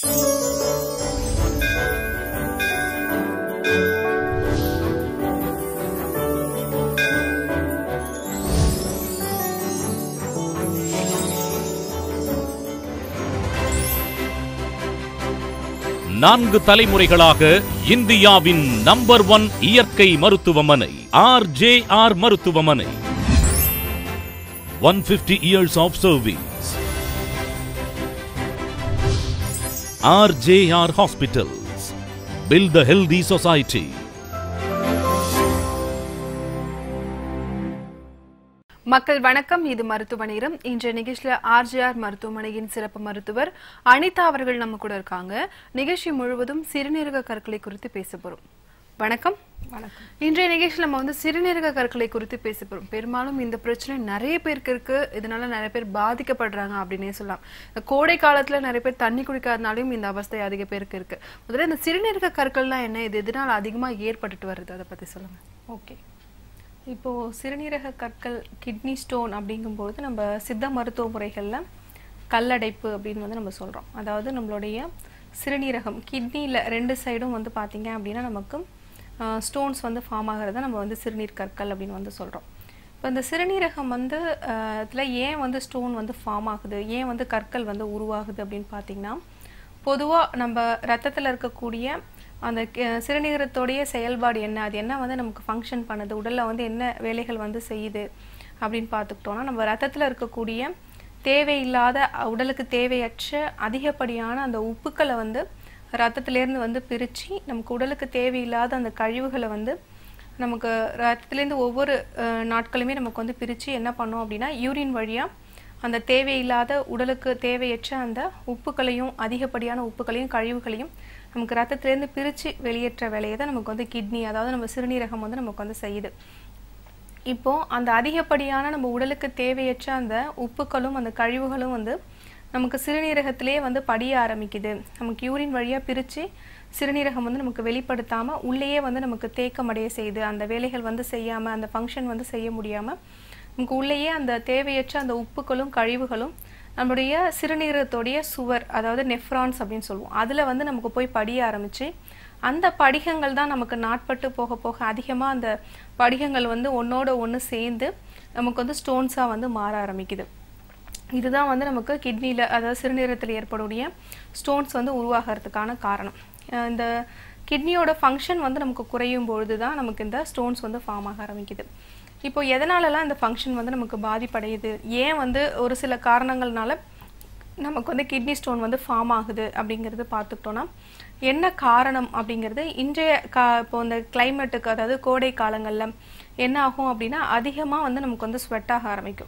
நான்கு தலைமுறைகளாக இந்தியாவின் நம்பர் ஒன் இயற்கை மருத்துவமனை ஆர் ஜே ஆர் மருத்துவமனை one fifty years of service R J R hospitals build the healthy society மக்கள் வணக்கம் இது மருத்துவ நேரம் இன்றைய நிகழ்ச்சியில ஆர்ஜிஆர் மருத்துவமனையின் சிறப்பு மருத்துவர் அனிதா அவர்கள் நம்ம கூட இருக்காங்க நிகழ்ச்சி முழுவதும் சிறுநீரக கற்களை குறித்து பேச போறோம் வணக்கம் வணக்கம் இன்றைய நிகழ்ச்சியில் நம்ம வந்து சிறுநீரக கற்களை குறித்து பேச போறோம் பெரும்பாலும் இந்த பிரச்சனை நிறைய பேருக்கு இருக்கு இதனால நிறைய பேர் பாதிக்கப்படுறாங்க அப்படின்னே சொல்லலாம் இந்த கோடை காலத்துல நிறைய பேர் தண்ணி குடிக்காதனாலையும் இந்த அவஸ்தை அதிக பேருக்கு இருக்கு முதல்ல இந்த சிறுநீரக கற்கள்லாம் என்ன இது எதனால அதிகமா ஏற்பட்டுட்டு வருது அதை பத்தி சொல்லுங்க ஓகே இப்போது சிறுநீரக கற்கள் கிட்னி ஸ்டோன் அப்படிங்கும்போது நம்ம சித்த மருத்துவ முறைகளில் கல்லடைப்பு அப்படின்னு வந்து நம்ம சொல்கிறோம் அதாவது நம்மளுடைய சிறுநீரகம் கிட்னியில் ரெண்டு சைடும் வந்து பார்த்தீங்க அப்படின்னா நமக்கு ஸ்டோன்ஸ் வந்து ஃபார்ம் ஆகிறத நம்ம வந்து சிறுநீர் கற்கள் அப்படின்னு வந்து சொல்கிறோம் இப்போ இந்த சிறுநீரகம் வந்து இதில் ஏன் வந்து ஸ்டோன் வந்து ஃபார்ம் ஆகுது ஏன் வந்து கற்கள் வந்து உருவாகுது அப்படின்னு பார்த்தீங்கன்னா பொதுவாக நம்ம ரத்தத்தில் இருக்கக்கூடிய அந்த க- சிறுநீரகத்தோடைய செயல்பாடு என்ன அது என்ன வந்து நமக்கு ஃபங்க்ஷன் பண்ணுது உடலில் வந்து என்ன வேலைகள் வந்து செய்யுது அப்படின்னு பார்த்துக்கிட்டோம்னா நம்ம ரத்தத்தில் இருக்கக்கூடிய தேவையில்லாத அ, உடலுக்கு தேவையற்ற அதிகப்படியான அந்த உப்புக்களை வந்து ரத்தத்திலேருந்து வந்து பிரித்து நமக்கு உடலுக்கு தேவையில்லாத அந்த கழிவுகளை வந்து நமக்கு ரத்தத்துலேருந்து ஒவ்வொரு அஹ், நாட்களுமே நமக்கு வந்து பிரித்து என்ன பண்ணோம் அப்படின்னா யூரின் வழியாக அந்த தேவையில்லாத உடலுக்கு தேவையற்ற அந்த உப்புக்களையும் அதிகப்படியான உப்புக்களையும் கழிவுகளையும் நமக்கு ரத்தத்திலேருந்து பிரித்து வெளியேற்ற வேலையை தான் நமக்கு வந்து கிட்னி அதாவது நம்ம சிறுநீரகம் வந்து நமக்கு வந்து செய்யுது இப்போ அந்த அதிகப்படியான நம்ம உடலுக்கு தேவையற்ற அந்த உப்புக்களும் அந்த கழிவுகளும் வந்து நமக்கு சிறுநீரகத்திலே வந்து படிய ஆரம்பிக்குது நமக்கு யூரின் வழியாக பிரித்து சிறுநீரகம் வந்து நமக்கு வெளிப்படுத்தாமல் உள்ளேயே வந்து நமக்கு தேக்கமடைய செய்யுது அந்த வேலைகள் வந்து செய்யாமல் அந்த ஃபங்க்ஷன் வந்து செய்ய முடியாமல் நமக்கு உள்ளேயே அந்த தேவையற்ற அந்த உப்புக்களும் கழிவுகளும் நம்மளுடைய சிறுநீரகத்தோடைய சுவர் அதாவது நெஃப்ரான்ஸ் அப்படின்னு சொல்லுவோம் அதில் வந்து நமக்கு போய் படிய ஆரம்பித்து அந்த படிகங்கள் தான் நமக்கு நாட்பட்டு போக போக அதிகமாக அந்த படிகங்கள் வந்து ஒன்றோட ஒன்று சேர்ந்து நமக்கு வந்து ஸ்டோன்ஸாக வந்து மாற ஆரம்பிக்குது இதுதான் வந்து நமக்கு கிட்னியில் அதாவது சிறுநீரகத்தில் ஏற்படக்கூடிய ஸ்டோன்ஸ் வந்து உருவாகிறதுக்கான காரணம் அஹ் இந்த கிட்னியோட ஃபங்க்ஷன் வந்து நமக்கு குறையும் பொழுது தான் நமக்கு இந்த ஸ்டோன்ஸ் வந்து ஃபார்ம் ஆக ஆரம்பிக்குது இப்போ எதனாலலாம் இந்த ஃபங்க்ஷன் வந்து நமக்கு பாதிப்படையுது ஏன் வந்து ஒரு சில காரணங்கள்னால நமக்கு வந்து கிட்னி ஸ்டோன் வந்து ஃபார்ம் ஆகுது அப்படிங்கிறது பார்த்துக்கிட்டோன்னா என்ன காரணம் அப்படிங்கிறது இன்றைய கா இப்போ இந்த கிளைமேட்டுக்கு அதாவது கோடை காலங்களில் என்ன ஆகும் அப்படின்னா அதிகமாக வந்து நமக்கு வந்து ஸ்வெட் ஆக ஆரம்பிக்கும்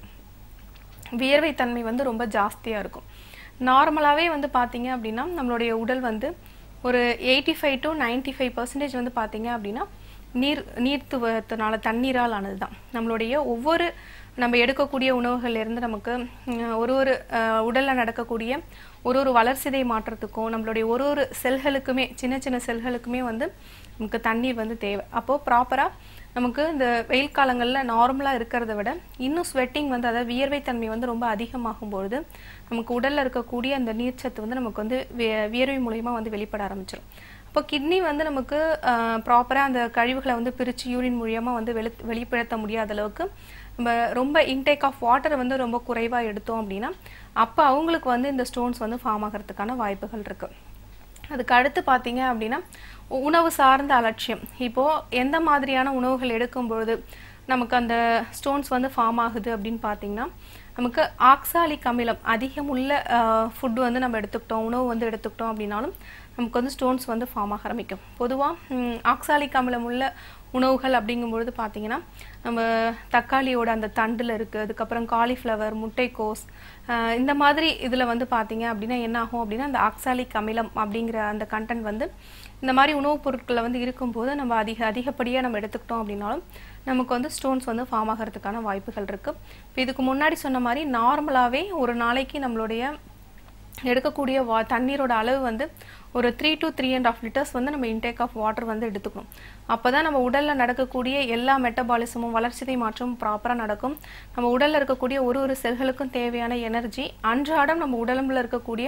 வியர்வை தன்மை வந்து ரொம்ப ஜாஸ்தியாக இருக்கும் நார்மலாகவே வந்து பார்த்தீங்க அப்படின்னா நம்மளுடைய உடல் வந்து ஒரு eighty five to ninety five percentage வந்து பார்த்தீங்க அப்படின்னா நீர் நீர்த்துவத்தினால தண்ணீரால் ஆனது தான் நம்மளுடைய ஒவ்வொரு நம்ம எடுக்கக்கூடிய உணவுகள்ல இருந்து நமக்கு ம், ஒரு ஒரு அஹ், உடல்ல நடக்கக்கூடிய ஒரு ஒரு வளர்சிதை மாற்றத்துக்கும் நம்மளுடைய ஒரு ஒரு செல்களுக்குமே சின்ன சின்ன செல்களுக்குமே வந்து நமக்கு தண்ணீர் வந்து தேவை அப்போது ப்ராப்பராக நமக்கு இந்த வெயில் காலங்களில் நார்மலாக இருக்கிறத விட இன்னும் ஸ்வெட்டிங் வந்து அதாவது வியர்வை தன்மை வந்து ரொம்ப அதிகமாகும் பொழுது நமக்கு உடலில் இருக்கக்கூடிய அந்த நீர்ச்சத்து வந்து நமக்கு வந்து வி- வியர்வை மூலயமா வந்து வெளிப்பட ஆரம்பிச்சிடும் அப்போ கிட்னி வந்து நமக்கு ப்ராப்பராக அந்த கழிவுகளை வந்து பிரித்து யூரின் மூலியமாக வந்து வெளி வெளிப்படுத்த முடியாத அளவுக்கு நம்ம ரொம்ப இன்டேக் ஆஃப் வாட்டரை வந்து ரொம்ப குறைவாக எடுத்தோம் அப்படின்னா அப்போ அவங்களுக்கு வந்து இந்த ஸ்டோன்ஸ் வந்து ஃபார்ம் ஆகிறதுக்கான வாய்ப்புகள் இருக்குது அதுக்கு அடுத்து பார்த்தீங்க அப்படின்னா உ- உணவு சார்ந்த அலட்சியம் இப்போ எந்த மாதிரியான உணவுகள் எடுக்கும் பொழுது நமக்கு அந்த ஸ்டோன்ஸ் வந்து ஃபார்ம் ஆகுது அப்படின்னு பார்த்தீங்கன்னா நமக்கு ஆக்சாலிக் அமிலம் அதிகமுள்ள ஃபுட் வந்து நம்ம எடுத்துக்கிட்டோம் உணவு வந்து எடுத்துக்கிட்டோம் அப்படின்னாலும் நமக்கு வந்து ஸ்டோன்ஸ் வந்து ஃபார்ம் ஆக ஆரம்பிக்கும் பொதுவாக ஆக்சாலிக் அமிலம் உள்ள உணவுகள் அப்படிங்கும்பொழுது பார்த்தீங்கன்னா நம்ம தக்காளியோட அந்த தண்டில் இருக்குது அதுக்கப்புறம் காலிஃப்ளவர் முட்டைக்கோஸ் ஆஹ் இந்த மாதிரி இதில் வந்து பார்த்தீங்க அப்படின்னா என்ன ஆகும் அப்படின்னா அந்த ஆக்சாலிக் அமிலம் அப்படிங்கிற அந்த கண்டென்ட் வந்து இந்த மாதிரி உணவுப் பொருட்களில் வந்து இருக்கும்போது நம்ம அதிக அதிகப்படியாக நம்ம எடுத்துக்கிட்டோம் அப்படின்னாலும் நமக்கு வந்து ஸ்டோன்ஸ் வந்து ஃபார்ம் ஆகிறதுக்கான வாய்ப்புகள் இருக்குது இப்போ இதுக்கு முன்னாடி சொன்ன மாதிரி நார்மலாகவே ஒரு நாளைக்கு நம்மளுடைய எடுக்கக்கூடிய வா தண்ணீரோட அளவு வந்து ஒரு three to three and half litres வந்து நம்ம இன்டேக் ஆஃப் வாட்டர் வந்து எடுத்துக்கணும் அப்போ தான் நம்ம உடலில் நடக்கக்கூடிய எல்லா மெட்டபாலிசமும் வளர்ச்சிதை மாற்றமும் ப்ராப்பராக நடக்கும் நம்ம உடலில் இருக்கக்கூடிய ஒரு ஒரு செல்களுக்கும் தேவையான எனர்ஜி அன்றாடம் நம்ம உடம்புல இருக்கக்கூடிய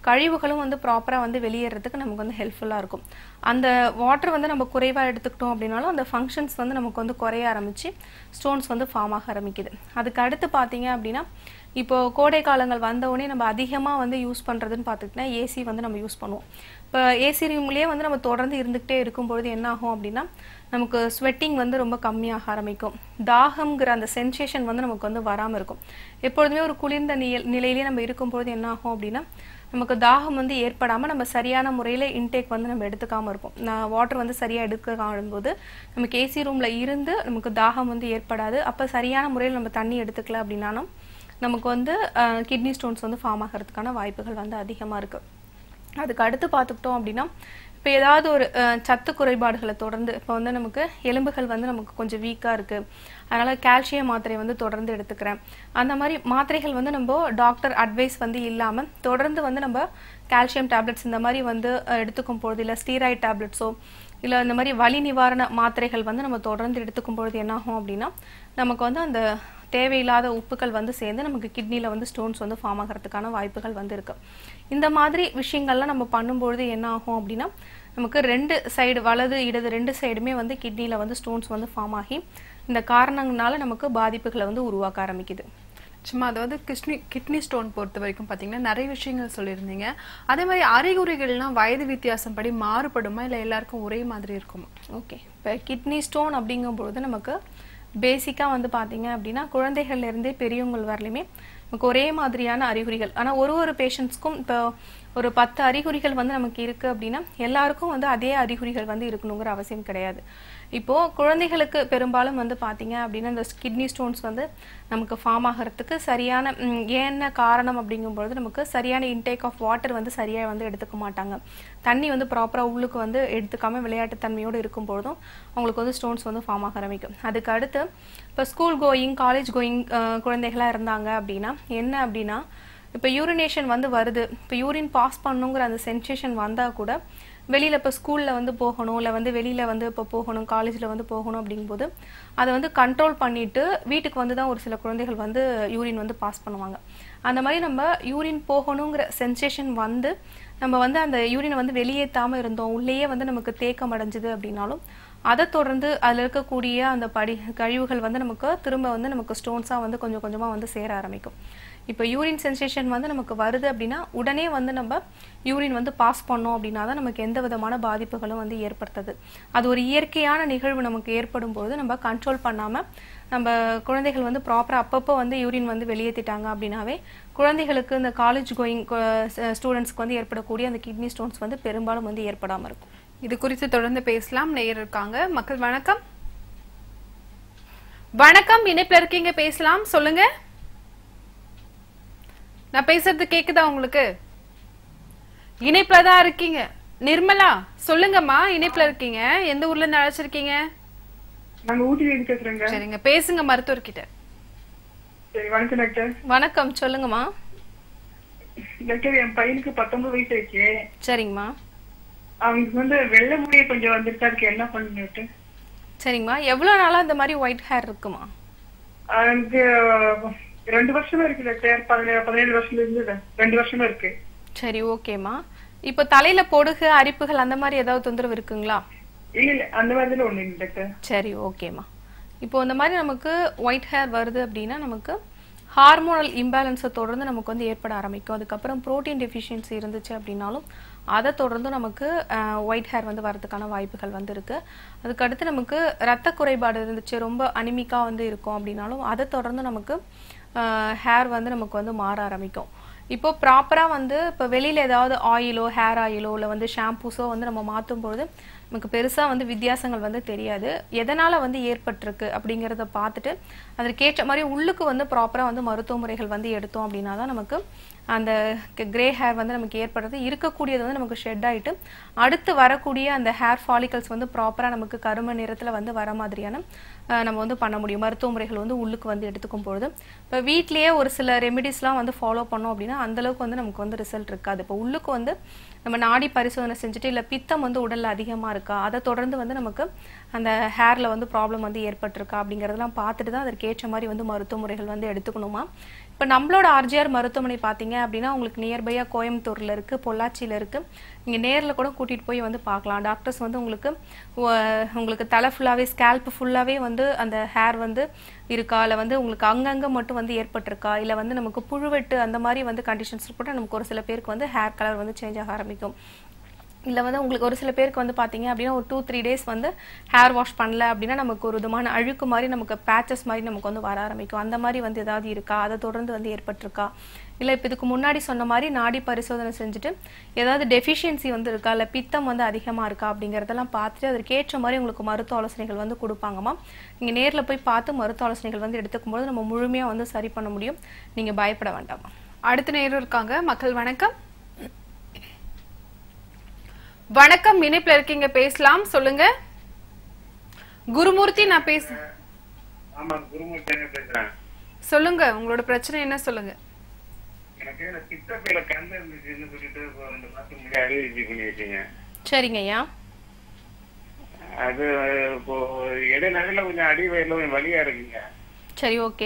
கழிவுகளும் வந்து ப்ராப்பராக வந்து வெளியேறதுக்கு நமக்கு வந்து ஹெல்ப்ஃபுல்லாக இருக்கும் அந்த வாட்டர் வந்து நம்ம குறைவாக எடுத்துக்கிட்டோம் அப்படின்னாலும் அந்த ஃபங்க்ஷன்ஸ் வந்து நமக்கு வந்து குறைய ஆரம்பிச்சு ஸ்டோன்ஸ் வந்து ஃபார்ம் ஆக ஆரம்பிக்குது அதுக்கு அடுத்து பார்த்தீங்க அப்படின்னா இப்போ கோடை காலங்கள் வந்த உடனே நம்ம அதிகமாக வந்து யூஸ் பண்ணுறதுன்னு பார்த்துக்கிட்டா ஏசி வந்து நம்ம யூஸ் பண்ணுவோம் இப்போ ஏசி ரூம்லேயே வந்து நம்ம தொடர்ந்து இருந்துக்கிட்டே இருக்கும்பொழுது என்ன ஆகும் அப்படின்னா நமக்கு ஸ்வெட்டிங் வந்து ரொம்ப கம்மியாக ஆரம்பிக்கும் தாகம்ங்கிற அந்த சென்சேஷன் வந்து நமக்கு வந்து வராமல் இருக்கும் எப்பொழுதுமே ஒரு குளிர்ந்த நில நிலையிலே நம்ம இருக்கும்பொழுது என்ன ஆகும் அப்படின்னா நமக்கு தாகம் வந்து ஏற்படாமல் நம்ம சரியான முறையில் இன்டேக் வந்து நம்ம எடுத்துக்காமல் இருப்போம் நான் வாட்டர் வந்து சரியாக எடுக்க போது நமக்கு ஏசி ரூமில் இருந்து நமக்கு தாகம் வந்து ஏற்படாது அப்போ சரியான முறையில் நம்ம தண்ணி எடுத்துக்கல அப்படின்னாலும் நமக்கு வந்து கிட்னி ஸ்டோன்ஸ் வந்து ஃபார்ம் ஆகிறதுக்கான வாய்ப்புகள் வந்து அதிகமாக இருக்குது அதுக்கு அடுத்து பார்த்துக்கிட்டோம் அப்படின்னா இப்போ ஏதாவது ஒரு அஹ், சத்து குறைபாடுகளை தொடர்ந்து இப்போ வந்து நமக்கு எலும்புகள் வந்து நமக்கு கொஞ்சம் வீக்காக இருக்குது அதனால் கால்சியம் மாத்திரை வந்து தொடர்ந்து எடுத்துக்கிறேன் அந்த மாதிரி மாத்திரைகள் வந்து நம்ம டாக்டர் அட்வைஸ் வந்து இல்லாமல் தொடர்ந்து வந்து நம்ம கால்சியம் டேப்லெட்ஸ் இந்த மாதிரி வந்து அஹ், எடுத்துக்கும் பொழுது இல்லை ஸ்டீராய்ட் டேப்லெட்ஸோ இல்லை இந்த மாதிரி வலி நிவாரண மாத்திரைகள் வந்து நம்ம தொடர்ந்து எடுத்துக்கும் பொழுது என்ன ஆகும் அப்படின்னா நமக்கு வந்து அந்த தேவையில்லாத உப்புக்கள் வந்து சேர்ந்து நமக்கு கிட்னியில் வந்து ஸ்டோன்ஸ் வந்து ஃபார்ம் ஆகிறதுக்கான வாய்ப்புகள் வந்து இருக்கு இந்த மாதிரி விஷயங்கள்லாம் நம்ம பண்ணும்பொழுது என்ன ஆகும் அப்படின்னா நமக்கு ரெண்டு சைடு வலது இடது ரெண்டு சைடுமே வந்து கிட்னியில் வந்து ஸ்டோன்ஸ் வந்து ஃபார்ம் ஆகி இந்த காரணங்களால நமக்கு பாதிப்புகளை வந்து உருவாக்க ஆரம்பிக்குது சும்மா அதாவது கிட்னி கிட்னி ஸ்டோன் பொறுத்த வரைக்கும் பார்த்தீங்கன்னா நிறைய விஷயங்கள் சொல்லியிருந்தீங்க அதே மாதிரி அறிகுறிகள்லாம் வயது வித்தியாசம் படி மாறுபடுமா இல்லை எல்லாருக்கும் ஒரே மாதிரி இருக்குமா ஓகே இப்போ கிட்னி ஸ்டோன் அப்படிங்கும்பொழுது நமக்கு பேசிக்காக வந்து பார்த்தீங்க அப்படின்னா குழந்தைகள்ல இருந்தே பெரியவங்கள் வரலையுமே நமக்கு ஒரே மாதிரியான அறிகுறிகள் ஆனால் ஒரு ஒரு பேஷண்ட்ஸ்க்கும் இப்போ ஒரு பத்து அறிகுறிகள் வந்து நமக்கு இருக்கு அப்படின்னா எல்லாருக்கும் வந்து அதே அறிகுறிகள் வந்து இருக்கணுங்கிற அவசியம் கிடையாது இப்போ குழந்தைகளுக்கு பெரும்பாலும் வந்து பார்த்தீங்க அப்படின்னா இந்த கிட்னி ஸ்டோன்ஸ் வந்து நமக்கு ஃபார்ம் ஆகிறதுக்கு சரியான ம், என்ன காரணம் அப்படிங்கும்பொழுது நமக்கு சரியான இன்டேக் ஆஃப் வாட்டர் வந்து சரியாக வந்து எடுத்துக்க மாட்டாங்க தண்ணி வந்து ப்ராப்பராக உள்ளுக்கு வந்து எடுத்துக்காம விளையாட்டுத்தன்மையோடு இருக்கும் பொழுதும் அவங்களுக்கு வந்து ஸ்டோன்ஸ் வந்து ஃபார்ம் ஆக ஆரம்பிக்கும் அதுக்கு அடுத்து இப்போ ஸ்கூல் கோயிங் காலேஜ் கோயிங் குழந்தைகளாக இருந்தாங்க அப்படின்னா என்ன அப்படின்னா இப்போ யூரினேஷன் வந்து வருது இப்போ யூரின் பாஸ் பண்ணுங்கிற அந்த சென்சேஷன் வந்தால் கூட வெளியில் இப்போ ஸ்கூலில் வந்து போகணும் இல்லை வந்து வெளியில் வந்து இப்போ போகணும் காலேஜில் வந்து போகணும் அப்படிங்கும்போது அதை வந்து கண்ட்ரோல் பண்ணிட்டு வீட்டுக்கு வந்து தான் ஒரு சில குழந்தைகள் வந்து யூரின் வந்து பாஸ் பண்ணுவாங்க அந்த மாதிரி நம்ம யூரின் போகணுங்கிற சென்சேஷன் வந்து நம்ம வந்து அந்த யூரினை வந்து வெளியேற்றாமல் இருந்தோம் உள்ளேயே வந்து நமக்கு தேக்கம் அடைஞ்சுது அப்படின்னாலும் அதை தொடர்ந்து அதில் இருக்கக்கூடிய அந்த படி கழிவுகள் வந்து நமக்கு திரும்ப வந்து நமக்கு ஸ்டோன்ஸாக வந்து கொஞ்சம் கொஞ்சமாக வந்து சேர ஆரம்பிக்கும் இப்போ யூரின் சென்சேஷன் வந்து நமக்கு வருது அப்படின்னா உடனே வந்து நம்ம யூரின் வந்து பாஸ் பண்ணோம் அப்படின்னா தான் நமக்கு எந்த விதமான பாதிப்புகளும் வந்து ஏற்படுத்துது அது ஒரு இயற்கையான நிகழ்வு நமக்கு ஏற்படும் போது நம்ம கண்ட்ரோல் பண்ணாமல் நம்ம குழந்தைகள் வந்து ப்ராப்பராக அப்பப்போ வந்து யூரின் வந்து வெளியேற்றிட்டாங்க அப்படின்னாவே குழந்தைகளுக்கு இந்த காலேஜ் கோயிங் ஸ்டூடெண்ட்ஸ்க்கு வந்து ஏற்படக்கூடிய அந்த கிட்னி ஸ்டோன்ஸ் வந்து பெரும்பாலும் வந்து ஏற்படாமல் இருக்கும் இது குறித்து தொடர்ந்து பேசலாம் நேயர் இருக்காங்க மக்கள் வணக்கம் வணக்கம் இணைப்புல இருக்கீங்க பேசலாம் சொல்லுங்க நான் பேசுறது கேக்குதா உங்களுக்கு இணைப்புல தான் இருக்கீங்க நிர்மலா சொல்லுங்கம்மா இணைப்புல இருக்கீங்க எந்த ஊர்ல இருந்து அழைச்சிருக்கீங்க நாங்க ஊட்டில இருந்து பேசுறேங்க சரிங்க பேசுங்க மருத்துவர்கிட்ட சரி வணக்கம் டாக்டர் வணக்கம் சொல்லுங்கம்மா டாக்டர் என் பையனுக்கு பத்தொன்பது வயசு ஆயிடுச்சு சரிங்கம்மா அவனுக்கு வந்து வெள்ளை முடிய கொஞ்சம் வந்துருக்கா அதுக்கு என்ன பண்ணணும் டாக்டர் சரிங்கம்மா எவ்வளோ நாளாக இந்த மாதிரி ஒயிட் ஹேர் இருக்குமா அவனுக்கு ரெண்டு வருஷமா இருக்கு டாக்டர் பதினேழு பதினேழு வருஷத்துல இருந்து ரெண்டு வருஷமா இருக்கு சரி ஓகேம்மா இப்போ தலையில பொடுகு அரிப்புகள் அந்த மாதிரி ஏதாவது தொந்தரவு இருக்குங்களா இல்ல இல்ல அந்த மாதிரி ஒண்ணு இல்லை டாக்டர் சரி ஓகேம்மா இப்போ இந்த மாதிரி நமக்கு ஒயிட் ஹேர் வருது அப்படின்னா நமக்கு ஹார்மோனல் இம்பேலன்ஸை தொடர்ந்து நமக்கு வந்து ஏற்பட ஆரம்பிக்கும் அதுக்கப்புறம் புரோட்டீன் டெஃபிஷியன்சி இருந்துச்சு அப்படின்னாலும் அதை தொடர்ந்து நமக்கு ஒயிட் ஹேர் வந்து வரதுக்கான வாய்ப்புகள் வந்து இருக்கு அதுக்கடுத்து நமக்கு ரத்த குறைபாடு இருந்துச்சு ரொம்ப அனிமிக்காக வந்து இருக்கும் அப்படின்னாலும் அதை தொடர்ந்து நமக்கு ஹேர் வந்து நமக்கு வந்து மாற ஆரம்பிக்கும் இப்போ ப்ராப்பராக வந்து இப்போ வெளியில் ஏதாவது ஆயிலோ ஹேர் ஆயிலோ இல்லை வந்து ஷாம்பூஸோ வந்து நம்ம மாற்றும் பொழுது நமக்கு பெருசாக வந்து வித்தியாசங்கள் வந்து தெரியாது எதனால் வந்து ஏற்பட்டிருக்கு அப்படிங்கிறத பார்த்துட்டு அதற்கேற்ற மாதிரி உள்ளுக்கு வந்து ப்ராப்பராக வந்து மருத்துவ முறைகள் வந்து எடுத்தோம் அப்படின்னா தான் நமக்கு அந்த கிரே ஹேர் வந்து நமக்கு ஏற்படுறது இருக்கக்கூடியது வந்து நமக்கு ஷெட் ஆயிட்டு அடுத்து வரக்கூடிய அந்த ஹேர் ஃபாலிகல்ஸ் வந்து ப்ராப்பராக நமக்கு கரும நிறத்தில் வந்து வர மாதிரியான அஹ், நம்ம வந்து பண்ண முடியும் மருத்துவ முறைகள் வந்து உள்ளுக்கு வந்து எடுத்துக்கும் பொழுது இப்போ வீட்லேயே ஒரு சில ரெமெடிஸ்லாம் வந்து ஃபாலோ பண்ணோம் அப்படின்னா அந்த அளவுக்கு வந்து நமக்கு வந்து ரிசல்ட் இருக்காது இப்போ உள்ளுக்கு வந்து நம்ம நாடி பரிசோதனை செஞ்சுட்டு இல்லை பித்தம் வந்து உடல்ல அதிகமா இருக்கா அதை தொடர்ந்து வந்து நமக்கு அந்த ஹேர்ல வந்து ப்ராப்ளம் வந்து ஏற்பட்டிருக்கா அப்படிங்கறதெல்லாம் பார்த்துட்டு தான் அதற்கு ஏற்ற மாதிரி வந்து மருத்துவ முறைகள் வந்து எடுத்துக்கணுமா இப்போ இப்போ நம்மளோட ஆர்ஜிஆர் மருத்துவமனை பார்த்தீங்க அப்படின்னா உங்களுக்கு நியர்பையாக கோயம்புத்தூரில் இருக்குது பொள்ளாச்சியில் இருக்குது நீங்கள் நேரில் கூட கூட்டிகிட்டு போய் வந்து பார்க்கலாம் டாக்டர்ஸ் வந்து உங்களுக்கு உ- உங்களுக்கு தலை ஃபுல்லாகவே ஸ்கேல்ப் ஃபுல்லாகவே வந்து அந்த ஹேர் வந்து இருக்கா இல்லை வந்து உங்களுக்கு அங்கங்கே மட்டும் வந்து ஏற்பட்டிருக்கா இல்லை வந்து நமக்கு புழுவெட்டு அந்த மாதிரி வந்து கண்டிஷன்ஸ் கூட நமக்கு ஒரு சில பேருக்கு வந்து ஹேர் கலர் வந்து சேஞ்ச் ஆக ஆரம்பிக்கும் இல்லை வந்து உங்களுக்கு ஒரு சில பேருக்கு வந்து பார்த்தீங்க அப்படின்னா ஒரு டூ த்ரீ டேஸ் வந்து ஹேர் வாஷ் பண்ணல அப்படின்னா நமக்கு ஒரு விதமான அழுக்கு மாதிரி நமக்கு பேச்சஸ் மாதிரி நமக்கு வந்து வர ஆரம்பிக்கும் அந்த மாதிரி வந்து ஏதாவது இருக்கா அதை தொடர்ந்து வந்து ஏற்பட்டிருக்கா இல்லை இப்போ இதுக்கு முன்னாடி சொன்ன மாதிரி நாடி பரிசோதனை செஞ்சுட்டு ஏதாவது டெஃபிஷியன்சி வந்து இருக்கா இல்லை பித்தம் வந்து அதிகமாக இருக்கா அப்படிங்கிறதெல்லாம் பார்த்துட்டு அதற்கு ஏற்ற மாதிரி உங்களுக்கு மருத்துவ ஆலோசனைகள் வந்து கொடுப்பாங்கம்மா நீங்கள் நேரில் போய் பார்த்து மருத்துவ ஆலோசனைகள் வந்து எடுத்துக்கும்போது நம்ம முழுமையாக வந்து சரி பண்ண முடியும் நீங்கள் பயப்பட வேண்டாமா அடுத்த நேரம் இருக்காங்க மக்கள் வணக்கம் வணக்கம் இணைப்புல இருக்கீங்க பேசலாம் சொல்லுங்க குருமூர்த்தி நான் பேச ஆமா குருமூர்த்திங்க பேசுறேன் சொல்லுங்க உங்களோட பிரச்சனை என்ன சொல்லுங்க எனக்கு இந்த பித்தப்பையில கந்து இருந்துச்சுன்னு சொல்லிட்டு இப்போ ரெண்டு மாசம் முன்னாடி அறிவிச்சு பண்ணி வச்சீங்க சரிங்க ஐயா அது இப்போ இடைநடுல கொஞ்சம் அடி வயர்ல கொஞ்சம் வலியா இருக்குங்க சரி ஓகே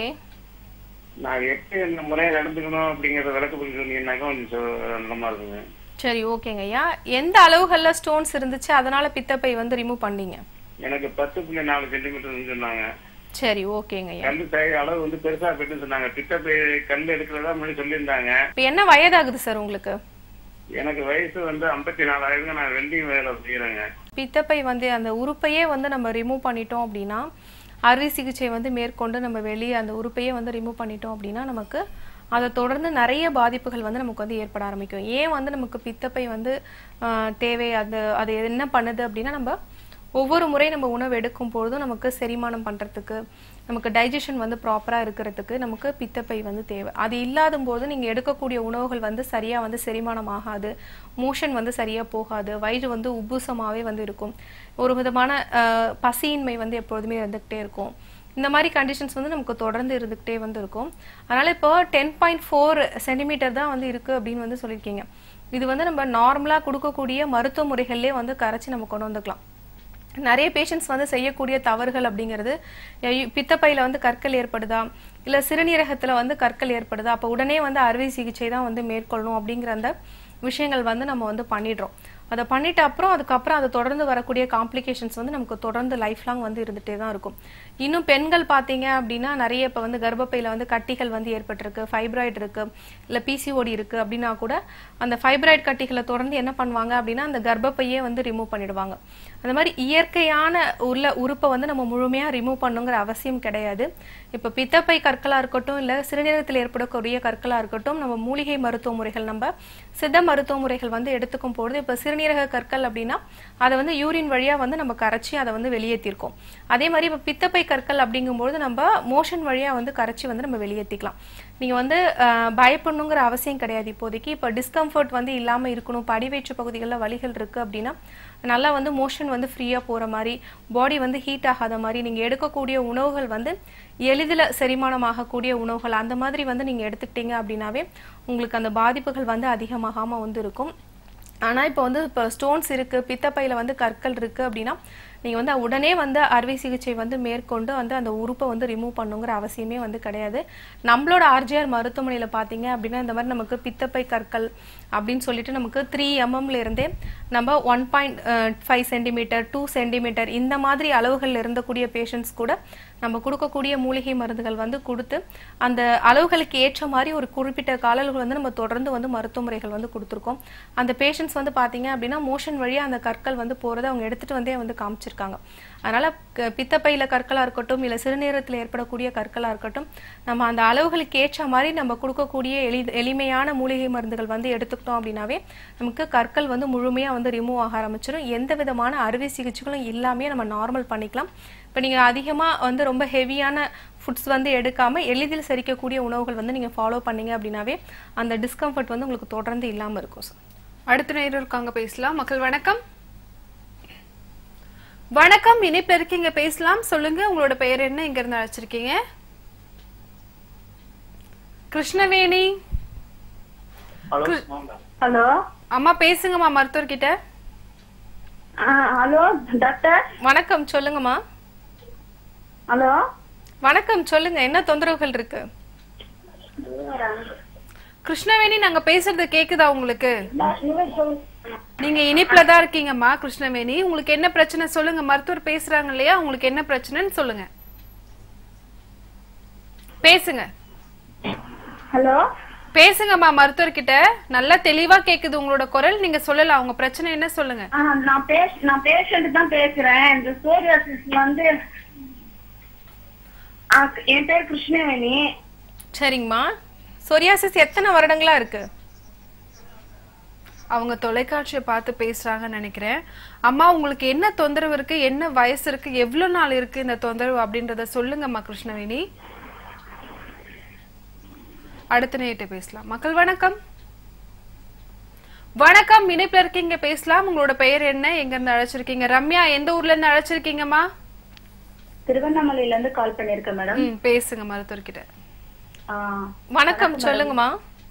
நான் எப்படி இந்த முறையை நடந்துக்கணும் அப்படிங்கறத விளக்கு பண்ணி சொன்னீங்கன்னாக்கா கொஞ்சம் சொ- நல்லமா இருக்குங்க சரி ஓகேங்க ஐயா எந்த அளவுகள்ல ஸ்டோன்ஸ் இருந்துச்சு அதனால பித்தப்பை வந்து ரிமூவ் பண்ணீங்க எனக்கு பத்து புள்ளி நாலு சென்டிமீட்டர் சொன்னாங்க சரி ஓகேங்க ஐயா கல்லு சை அளவு வந்து பெருசா போயிட்டு சொன்னாங்க பித்தப்பை கல் எடுக்கிறதா முன்னாடி சொல்லியிருந்தாங்க இப்போ என்ன வயதாகுது சார் உங்களுக்கு எனக்கு வயசு வந்து ஐம்பத்தி நாலாயிரம் நான் வெல்டிங் வேலை செய்யறேங்க பித்தப்பை வந்து அந்த உறுப்பையே வந்து நம்ம ரிமூவ் பண்ணிட்டோம் அப்படின்னா அறுவை சிகிச்சை வந்து மேற்கொண்டு நம்ம வெளியே அந்த உறுப்பையே வந்து ரிமூவ் பண்ணிட்டோம் அப்படின்னா நமக்கு அதை தொடர்ந்து நிறைய பாதிப்புகள் வந்து நமக்கு வந்து ஏற்பட ஆரம்பிக்கும் ஏன் வந்து நமக்கு பித்தப்பை வந்து ஆஹ், தேவை அது அது என்ன பண்ணுது அப்படின்னா நம்ம ஒவ்வொரு முறை நம்ம உணவு எடுக்கும் பொழுதும் நமக்கு செரிமானம் பண்றதுக்கு நமக்கு டைஜஷன் வந்து ப்ராப்பரா இருக்கிறதுக்கு நமக்கு பித்தப்பை வந்து தேவை அது இல்லாத போது நீங்க எடுக்கக்கூடிய உணவுகள் வந்து சரியா வந்து செரிமானம் ஆகாது மோஷன் வந்து சரியா போகாது வயிறு வந்து உப்புசமாவே வந்து இருக்கும் ஒரு விதமான ஆஹ், பசியின்மை வந்து எப்பொழுதுமே இருந்துகிட்டே இருக்கும் இந்த மாதிரி கண்டிஷன்ஸ் வந்து நமக்கு தொடர்ந்து இருந்துகிட்டே வந்து இருக்கும் அதனால இப்போ டென் பாயிண்ட் ஃபோர் சென்டிமீட்டர் தான் வந்து இருக்கு அப்படின்னு வந்து சொல்லியிருக்கீங்க இது வந்து நம்ம நார்மலா கொடுக்கக்கூடிய மருத்துவ முறைகள்லேயே வந்து கரைச்சி நம்ம கொண்டு வந்துக்கலாம் நிறைய பேஷண்ட்ஸ் வந்து செய்யக்கூடிய தவறுகள் அப்படிங்கிறது ஐயோ, பித்தப்பையில வந்து கற்கள் ஏற்படுதா இல்ல சிறுநீரகத்துல வந்து கற்கள் ஏற்படுதா அப்ப உடனே வந்து அறுவை சிகிச்சை தான் வந்து மேற்கொள்ளணும் அப்படிங்கிற அந்த விஷயங்கள் வந்து நம்ம வந்து பண்ணிடுறோம் அதை பண்ணிட்ட அப்புறம் அதுக்கப்புறம் அதை தொடர்ந்து வரக்கூடிய காம்ப்ளிகேஷன்ஸ் வந்து நமக்கு தொடர்ந்து லைஃப் லாங் வந்து இருந்துட்டே தான் இருக்கும் இன்னும் பெண்கள் பார்த்தீங்க அப்படின்னா நிறைய இப்போ வந்து கர்ப்பப்பையில வந்து கட்டிகள் வந்து ஏற்பட்டிருக்கு ஃபைப்ராய்டு இருக்கு இல்லை பிசிஓடி இருக்கு அப்படின்னா கூட அந்த ஃபைப்ராய்டு கட்டிகளை தொடர்ந்து என்ன பண்ணுவாங்க அப்படின்னா அந்த கர்ப்பப்பையே வந்து ரிமூவ் பண்ணிடுவாங்க அந்த மாதிரி இயற்கையான உள்ள உறுப்பை வந்து நம்ம முழுமையா ரிமூவ் பண்ணுங்கிற அவசியம் கிடையாது இப்போ பித்தப்பை கற்களா இருக்கட்டும் இல்ல சிறுநீரகத்தில் ஏற்படக்கூடிய கற்களா இருக்கட்டும் நம்ம மூலிகை மருத்துவ முறைகள் நம்ம சித்த மருத்துவ முறைகள் வந்து எடுத்துக்கும் பொழுது இப்போ சிறுநீரக கற்கள் அப்படின்னா அதை வந்து யூரின் வழியா வந்து நம்ம கரைச்சி அதை வந்து வெளியேற்றிருக்கோம் அதே மாதிரி இப்போ பித்தப்பை கற்கள் அப்படிங்கும்பொழுது நம்ம மோஷன் வழியா வந்து கரைச்சி வந்து நம்ம வெளியேற்றிக்கலாம் நீங்க வந்து அஹ், பயப்படணுங்கிற அவசியம் கிடையாது இப்போதைக்கு இப்போ டிஸ்கம்ஃபர்ட் வந்து இல்லாம இருக்கணும் இப்போ அடிவயிற்று பகுதிகளில் வலிகள் இருக்கு அப்படின்னா நல்லா வந்து மோஷன் வந்து ஃப்ரீயா போற மாதிரி பாடி வந்து ஹீட் ஆகாத மாதிரி நீங்க எடுக்கக்கூடிய உணவுகள் வந்து எளிதில் செரிமானம் ஆகக்கூடிய உணவுகள் அந்த மாதிரி வந்து நீங்க எடுத்துக்கிட்டீங்க அப்படின்னாவே உங்களுக்கு அந்த பாதிப்புகள் வந்து அதிகமாகாம வந்து இருக்கும் ஆனா இப்போ வந்து இப்போ ஸ்டோன்ஸ் இருக்கு பித்தப்பையில வந்து கற்கள் இருக்கு அப்படின்னா நீங்க வந்து உடனே வந்து அறுவை சிகிச்சை வந்து மேற்கொண்டு வந்து அந்த உறுப்பை வந்து ரிமூவ் பண்ணுங்கிற அவசியமே வந்து கிடையாது நம்மளோட ஆர்ஜிஆர் மருத்துவமனையில பாத்தீங்க அப்படின்னா இந்த மாதிரி நமக்கு பித்தப்பை கற்கள் அப்படின்னு சொல்லிட்டு நமக்கு த்ரீ எம்எம்ல இருந்தே நம்ம one point five centimetre two centimetre இந்த மாதிரி அளவுகள் இருந்தக்கூடிய பேஷண்ட்ஸ் கூட நம்ம கொடுக்கக்கூடிய மூலிகை மருந்துகள் வந்து கொடுத்து அந்த அளவுகளுக்கு ஏற்ற மாதிரி ஒரு குறிப்பிட்ட கால அளவுகள் வந்து நம்ம தொடர்ந்து வந்து மருத்துவ முறைகள் வந்து கொடுத்துருக்கோம் அந்த பேஷண்ட்ஸ் வந்து பாத்தீங்க அப்படின்னா மோஷன் வழியா அந்த கற்கள் வந்து போறதை அவங்க எடுத்துட்டு வந்தே வந்து காமிச்சிருக்காங்க அதனால க- பித்தப்பையில கற்களா இருக்கட்டும் இல்ல சிறுநீரகத்தில் ஏற்படக்கூடிய கற்களா இருக்கட்டும் நம்ம அந்த அளவுகளுக்கு ஏற்ற மாதிரி நம்ம கொடுக்கக்கூடிய எளி எளிமையான மூலிகை மருந்துகள் வந்து எடுத்துக்கிட்டோம் அப்படின்னாவே நமக்கு கற்கள் வந்து முழுமையா வந்து ரிமூவ் ஆக ஆரம்பிச்சிடும் எந்த விதமான அறுவை சிகிச்சைகளும் இல்லாமே நம்ம நார்மல் பண்ணிக்கலாம் இப்போ நீங்க அதிகமா வந்து ரொம்ப ஹெவியான ஃபுட்ஸ் வந்து எடுக்காம எளிதில் செரிக்கக்கூடிய உணவுகள் வந்து நீங்க ஃபாலோ பண்ணீங்க அப்படின்னாவே அந்த டிஸ்கம்ஃபர்ட் வந்து உங்களுக்கு தொடர்ந்து இல்லாம இருக்கும் சார் அடுத்த நேரம் இருக்காங்க பேசலாம் மக்கள் வணக்கம் வணக்கம் இணைப்புல இருக்கீங்க பேசலாம் சொல்லுங்க உங்களோட பெயர் என்ன இங்க இருந்து அழைச்சிருக்கீங்க கிருஷ்ணவேணி ஹலோ ஹலோ அம்மா பேசுங்கம்மா மருத்துவர்கிட்ட ஹலோ டாக்டர் வணக்கம் சொல்லுங்கம்மா ஹலோ வணக்கம் சொல்லுங்க என்ன தொந்தரவுகள் இருக்கு கிருஷ்ணவேணி நாங்க பேசுறது கேக்குதா உங்களுக்கு நீங்க இனிப்புல தான் இருக்கீங்கம்மா கிருஷ்ணவேணி உங்களுக்கு என்ன பிரச்சனை சொல்லுங்க மருத்துவர் பேசுறாங்க இல்லையா உங்களுக்கு என்ன பிரச்சனைன்னு சொல்லுங்க பேசுங்க ஹலோ பேசுங்கம்மா மருத்துவர்கிட்ட நல்லா தெளிவா கேக்குது உங்களோட குரல் நீங்க சொல்லலாம் உங்க பிரச்சனை என்ன சொல்லுங்க ஆ, நான் பேச நான் பேஷண்ட் தான் பேசுறேன் இந்த சோரியாசிஸ் வந்து ஆ, என் பேர் கிருஷ்ணவேணி சரிங்கம்மா சொரியாசிஸ் எத்தனை வருடங்களா இருக்கு அவங்க தொலைக்காட்சியை பார்த்து பேசுறாங்கன்னு நினைக்கிறேன் அம்மா உங்களுக்கு என்ன தொந்தரவு இருக்கு என்ன வயசு இருக்கு எவ்வளவு நாள் இருக்கு இந்த தொந்தரவு அப்படின்றத சொல்லுங்கம்மா கிருஷ்ணவேணி அடுத்த நேரத்தை பேசலாம் மக்கள் வணக்கம் வணக்கம் இணைப்புல இருக்கீங்க பேசலாம் உங்களோட பெயர் என்ன எங்க இருந்து அழைச்சிருக்கீங்க ரம்யா எந்த ஊர்ல இருந்து அழைச்சிருக்கீங்கம்மா திருவண்ணாமலையில இருந்து கால் பண்ணிருக்கேன் மேடம் ம் பேசுங்க மருத்துவர்கிட்ட ஆ, வணக்கம் சொல்லுங்கம்மா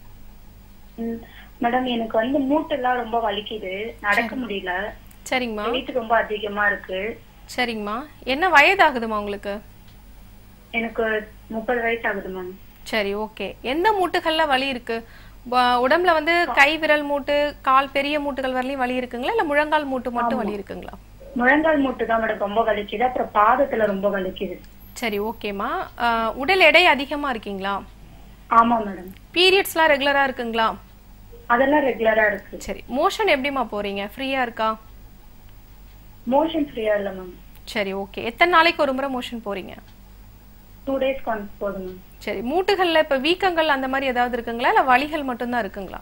ம், மேடம் எனக்கு வந்து மூட்டெல்லாம் ரொம்ப வலிக்குது நடக்க முடியல சரிங்கம்மா வெயிட் ரொம்ப அதிகமா இருக்கு சரிங்கம்மா என்ன வயதாகுதுமா உங்களுக்கு எனக்கு முப்பது வயசு ஆகுது மேம் சரி ஓகே எந்த மூட்டுகள்ல வலி இருக்கு வ- உடம்புல வந்து கை விரல் மூட்டு கால் பெரிய மூட்டுகள் வரலையும் வலி இருக்குங்களா இல்ல முழங்கால் மூட்டு மட்டும் வலி இருக்குங்களா முழங்கால் மூட்டு தான் மேடம் ரொம்ப வலிக்குது அப்புறம் பாதத்துல ரொம்ப வலிக்குது சரி ஓகேம்மா ஆஹ், உடல் எடை அதிகமா இருக்கீங்களா ஆமா மேடம் பீரியட்ஸ்லாம் ரெகுலரா இருக்குங்களா அதெல்லாம் ரெகுலரா இருக்கு சரி மோஷன் எப்படிம்மா போறீங்க ஃப்ரீயா இருக்கா மோஷன் ஃப்ரீயா இல்ல மேம் சரி ஓகே எத்தனை நாளைக்கு ஒரு முறை மோஷன் போறீங்க டூ டேஸ் ஒன்ஸ் போதும் மேம் சரி மூட்டுகள்ல இப்ப வீக்கங்கள் அந்த மாதிரி ஏதாவது இருக்குங்களா இல்ல வலிகள் மட்டும்தான் இருக்குங்களா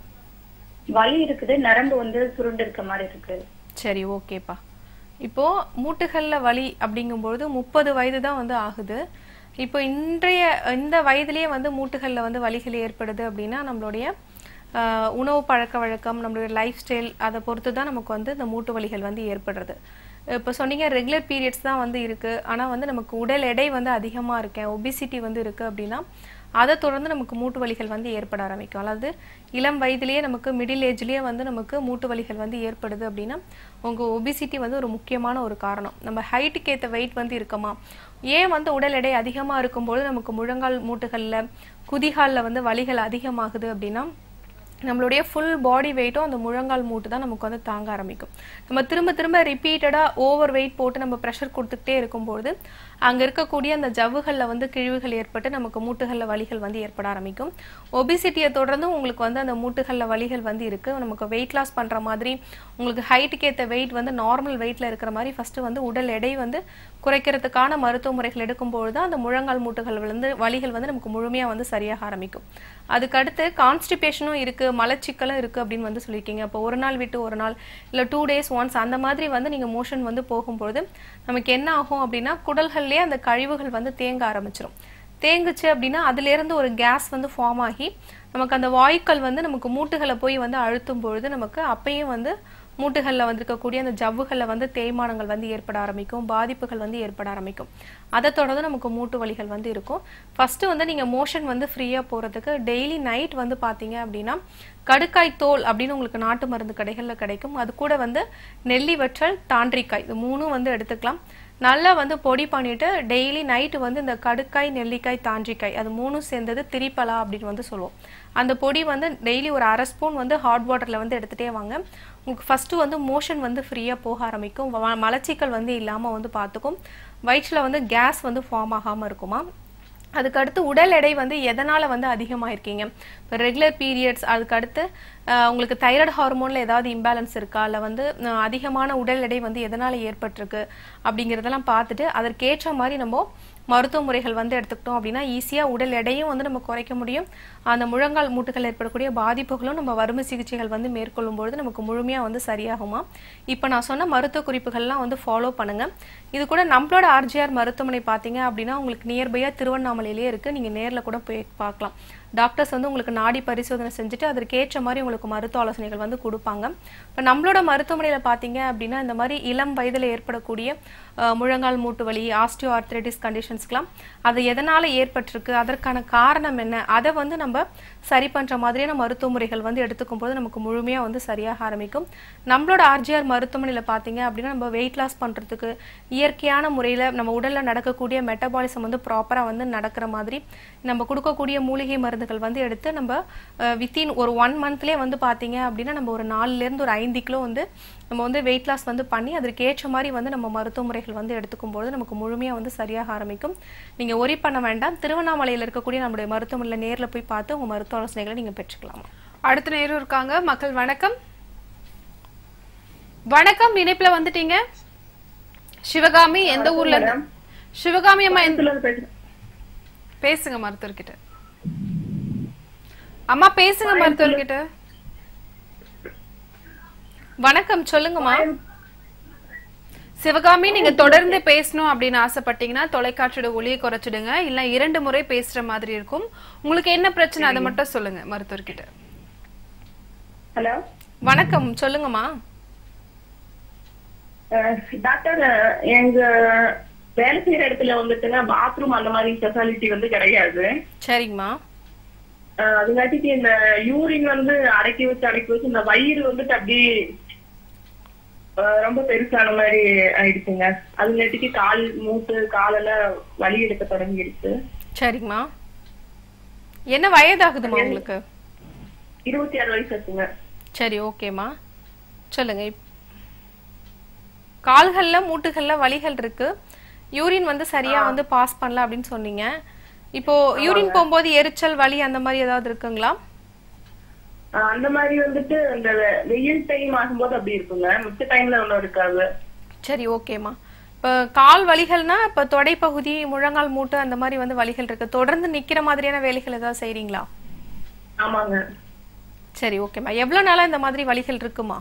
வலி இருக்குது நரம்பு வந்து சுருண்டு இருக்க மாதிரி இருக்கு சரி ஓகேப்பா இப்போ மூட்டுகள்ல வலி அப்படிங்கும்பொழுது முப்பது வயது தான் வந்து ஆகுது இப்போ இன்றைய இந்த வயதிலேயே வந்து மூட்டுகள்ல வந்து வலிகள் ஏற்படுது அப்படின்னா நம்மளுடைய ஆஹ், உணவு பழக்க வழக்கம் நம்மளுடைய லைஃப் ஸ்டைல் அதை பொறுத்து தான் நமக்கு வந்து இந்த மூட்டு வலிகள் வந்து ஏற்படுறது இப்போ சொன்னீங்க ரெகுலர் பீரியட்ஸ் தான் வந்து இருக்கு ஆனா வந்து நமக்கு உடல் எடை வந்து அதிகமா இருக்கேன் ஒபிசிட்டி வந்து இருக்கு அப்படின்னா அதை தொடர்ந்து நமக்கு மூட்டு வலிகள் வந்து ஏற்பட ஆரம்பிக்கும் அதாவது இளம் வயதிலேயே நமக்கு மிடில் ஏஜ்லேயே வந்து நமக்கு மூட்டு வலிகள் வந்து ஏற்படுது அப்படின்னா உங்கள் ஒபிசிட்டி வந்து ஒரு முக்கியமான ஒரு காரணம் நம்ம ஹைட்டுக்கு ஏற்ற வெயிட் வந்து இருக்கமா ஏன் வந்து உடல் எடை அதிகமாக இருக்கும்போது நமக்கு முழங்கால் மூட்டுகளில் குதிகாலில் வந்து வலிகள் அதிகமாகுது அப்படின்னா நம்மளுடைய ஃபுல் பாடி வெயிட்டும் அந்த முழங்கால் மூட்டு தான் நமக்கு வந்து தாங்க ஆரம்பிக்கும் நம்ம திரும்ப திரும்ப ரிப்பீட்டடாக ஓவர் வெயிட் போட்டு நம்ம ப்ரெஷர் கொடுத்துக்கிட்டே இருக்கும்போது அங்கே இருக்கக்கூடிய அந்த ஜவ்வுகளில் வந்து கிழிவுகள் ஏற்பட்டு நமக்கு மூட்டுகளில் வலிகள் வந்து ஏற்பட ஆரம்பிக்கும் ஒபிசிட்டியை தொடர்ந்து உங்களுக்கு வந்து அந்த மூட்டுகளில் வலிகள் வந்து இருக்குது நமக்கு வெயிட் லாஸ் பண்ணுற மாதிரி உங்களுக்கு ஹைட்டுக்கு ஏற்ற வெயிட் வந்து நார்மல் வெயிட்டில் இருக்கிற மாதிரி ஃபஸ்ட்டு வந்து உடல் எடை வந்து குறைக்கிறதுக்கான மருத்துவ முறைகள் எடுக்கும்பொழுது தான் அந்த முழங்கால் மூட்டுகள் வந்து வலிகள் வந்து நமக்கு முழுமையாக வந்து சரியாக ஆரம்பிக்கும் அதுக்கு அடுத்து கான்ஸ்டிபேஷனும் இருக்கு மலச்சிக்கலும் இருக்கு அப்படின்னு வந்து சொல்லியிருக்கீங்க அப்போ ஒரு நாள் விட்டு ஒரு நாள் இல்லை டூ டேஸ் ஒன்ஸ் அந்த மாதிரி வந்து நீங்க மோஷன் வந்து போகும்பொழுது நமக்கு என்ன ஆகும் அப்படின்னா குடல்கள்லேயே அந்த கழிவுகள் வந்து தேங்க ஆரம்பிச்சிடும் தேங்குச்சு அப்படின்னா அதுலேருந்து ஒரு கேஸ் வந்து ஃபார்ம் ஆகி நமக்கு அந்த வாயுக்கள் வந்து நமக்கு மூட்டுகளை போய் வந்து அழுத்தும் பொழுது நமக்கு அப்பயும் வந்து மூட்டுகளில் வந்திருக்கக்கூடிய அந்த ஜவ்வுகளில் வந்து தேய்மானங்கள் வந்து ஏற்பட ஆரம்பிக்கும் பாதிப்புகள் வந்து ஏற்பட ஆரம்பிக்கும் அதை தொடர்ந்து நமக்கு மூட்டு வலிகள் வந்து இருக்கும் ஃபர்ஸ்ட் வந்து நீங்கள் மோஷன் வந்து ஃப்ரீயாக போகிறதுக்கு டெய்லி நைட் வந்து பார்த்தீங்க அப்படின்னா கடுக்காய் தோல் அப்படின்னு உங்களுக்கு நாட்டு மருந்து கடைகளில் கிடைக்கும் அது கூட வந்து நெல்லி வற்றல் தாண்டிக்காய் இது மூணும் வந்து எடுத்துக்கலாம் நல்லா வந்து பொடி பண்ணிட்டு டெய்லி நைட்டு வந்து இந்த கடுக்காய் நெல்லிக்காய் தாண்டிக்காய் அது மூணும் சேர்ந்தது திரிப்பலா அப்படின்னு வந்து சொல்லுவோம் அந்த பொடி வந்து டெய்லி ஒரு அரை ஸ்பூன் வந்து ஹாட் வாட்டரில் வந்து எடுத்துகிட்டே வாங்க உங்களுக்கு ஃபஸ்ட்டு வந்து மோஷன் வந்து ஃப்ரீயாக போக ஆரம்பிக்கும் வ- மலச்சிக்கல் வந்து இல்லாமல் வந்து பார்த்துக்கும் வயிற்றில் வந்து கேஸ் வந்து ஃபார்ம் ஆகாமல் இருக்குமா அதுக்கடுத்து உடல் எடை வந்து எதனால் வந்து அதிகமாயிருக்கீங்க இப்போ ரெகுலர் பீரியட்ஸ் அதுக்கடுத்து அஹ், உங்களுக்கு தைராய்டு ஹார்மோனில் ஏதாவது இம்பேலன்ஸ் இருக்கா இல்லை வந்து அஹ், அதிகமான உடல் எடை வந்து எதனால் ஏற்பட்டிருக்கு அப்படிங்கிறதெல்லாம் பார்த்துட்டு அதற்கேற்ற மாதிரி நம்ம மருத்துவ முறைகள் வந்து எடுத்துக்கிட்டோம் அப்படின்னா ஈஸியாக உடல் எடையும் வந்து நம்ம குறைக்க முடியும் அந்த முழங்கால் மூட்டுகள் ஏற்படக்கூடிய பாதிப்புகளும் நம்ம வறுமை சிகிச்சைகள் வந்து மேற்கொள்ளும் பொழுது நமக்கு முழுமையாக வந்து சரியாகுமா இப்போ நான் சொன்ன மருத்துவ குறிப்புகள்லாம் வந்து ஃபாலோ பண்ணுங்க இது கூட நம்மளோட ஆர்ஜிஆர் மருத்துவமனை பார்த்தீங்க அப்படின்னா உங்களுக்கு நியர்பையாக திருவண்ணாமலையிலே இருக்குது நீங்கள் நேரில் கூட போய் பார்க்கலாம் டாக்டர்ஸ் வந்து உங்களுக்கு நாடி பரிசோதனை செஞ்சுட்டு அதற்கேற்ற மாதிரி உங்களுக்கு மருத்துவ ஆலோசனைகள் வந்து கொடுப்பாங்க இப்போ நம்மளோட மருத்துவமனையில் பார்த்தீங்க அப்படின்னா இந்த மாதிரி இளம் வயதில் ஏற்படக்கூடிய அஹ், முழங்கால் மூட்டு வலி ஆஸ்டியோ ஆர்த்ரைட்டிஸ் கண்டிஷன்ஸ்க்கெலாம் அது எதனால் ஏற்பட்டிருக்கு அதற்கான காரணம் என்ன அதை வந்து நம்ம சரி பண்ணுற மாதிரியான மருத்துவ முறைகள் வந்து எடுத்துக்கும் போது நமக்கு முழுமையாக வந்து சரியாக ஆரம்பிக்கும் நம்மளோட ஆர்ஜிஆர் மருத்துவமனையில் பார்த்தீங்க அப்படின்னா நம்ம வெயிட் லாஸ் பண்ணுறதுக்கு இயற்கையான முறையில் நம்ம உடலில் நடக்கக்கூடிய மெட்டபாலிசம் வந்து ப்ராப்பராக வந்து நடக்கிற மாதிரி நம்ம கொடுக்கக்கூடிய மூலிகை மருந்துகள் மருந்துகள் வந்து எடுத்து நம்ம வித்தின் ஒரு ஒன் மந்த்லேயே வந்து பார்த்தீங்க அப்படின்னா நம்ம ஒரு நாலுலேருந்து ஒரு ஐந்து கிலோ வந்து நம்ம வந்து வெயிட் லாஸ் வந்து பண்ணி அதற்கு ஏற்ற மாதிரி வந்து நம்ம மருத்துவ முறைகள் வந்து எடுத்துக்கும் பொழுது நமக்கு முழுமையாக வந்து சரியாக ஆரம்பிக்கும் நீங்கள் ஒரி பண்ண வேண்டாம் திருவண்ணாமலையில் இருக்கக்கூடிய நம்முடைய மருத்துவமனையில் நேரில் போய் பார்த்து உங்கள் மருத்துவ ஆலோசனைகளை நீங்கள் பெற்றுக்கலாமா அடுத்த நேரம் இருக்காங்க மக்கள் வணக்கம் வணக்கம் இணைப்புல வந்துட்டீங்க சிவகாமி எந்த ஊர்ல இருந்து சிவகாமி அம்மா எந்த பேசுறேன் பேசுங்க மருத்துவர்கிட்ட அம்மா பேசுங்க மருத்துவர்கிட்ட வணக்கம் சொல்லுங்கம்மா சிவகாமி நீங்க தொடர்ந்து பேசணும் அப்படின்னு ஆசைப்பட்டீங்கன்னா தொலைக்காட்சியோட ஒளியை குறைச்சிடுங்க இல்ல இரண்டு முறை பேசுற மாதிரி இருக்கும் உங்களுக்கு என்ன பிரச்சனை அதை மட்டும் சொல்லுங்க மருத்துவர்கிட்ட ஹலோ வணக்கம் சொல்லுங்கம்மா டாக்டர் எங்க வேலை செய்யற இடத்துல வந்துட்டுங்க பாத்ரூம் அந்த மாதிரி ஃபெசிலிட்டி வந்து கிடையாது சரிங்கம்மா அஹ் அதுங்காட்டிக்கு இந்த யூரின் வந்து அடக்கி வச்சு அடக்கி வச்சு இந்த வயிறு வந்துட்டு அப்படியே அஹ் ரொம்ப பெருசான மாதிரி ஆயிடுச்சுங்க அதுங்காட்டிக்கு கால் மூட்டு காலெல்லாம் வலி எடுக்க தொடங்கிடுச்சு சரிங்கம்மா என்ன வயதாகுதுமா உங்களுக்கு இருபத்தி ஆறு வயசு ஆச்சுங்க சரி ஓகேம்மா சொல்லுங்க இப்- கால்கள்ல மூட்டுகள்ல வலிகள் இருக்கு யூரின் வந்து சரியா வந்து பாஸ் பண்ணல அப்படின்னு சொன்னீங்க இப்போ யூரின் போகும்போது எரிச்சல் வலி அந்த மாதிரி ஏதாவது இருக்குங்களா அஹ் அந்த மாதிரி வந்துட்டு இந்த வெ- வெயில் டைம் ஆகும்போது அப்படி இருக்குங்க மிச்ச டைம்ல ஒன்றும் இருக்காது சரி ஓகேம்மா இப்போ கால் வலிகள்னா இப்போ தொடைப்பகுதி முழங்கால் மூட்டு அந்த மாதிரி வந்து வலிகள் இருக்கு தொடர்ந்து நிக்கிற மாதிரியான வேலைகள் ஏதாவது செய்றீங்களா ஆமாங்க சரி ஓகேம்மா எவ்வளவு நாளா இந்த மாதிரி வலிகள் இருக்குமா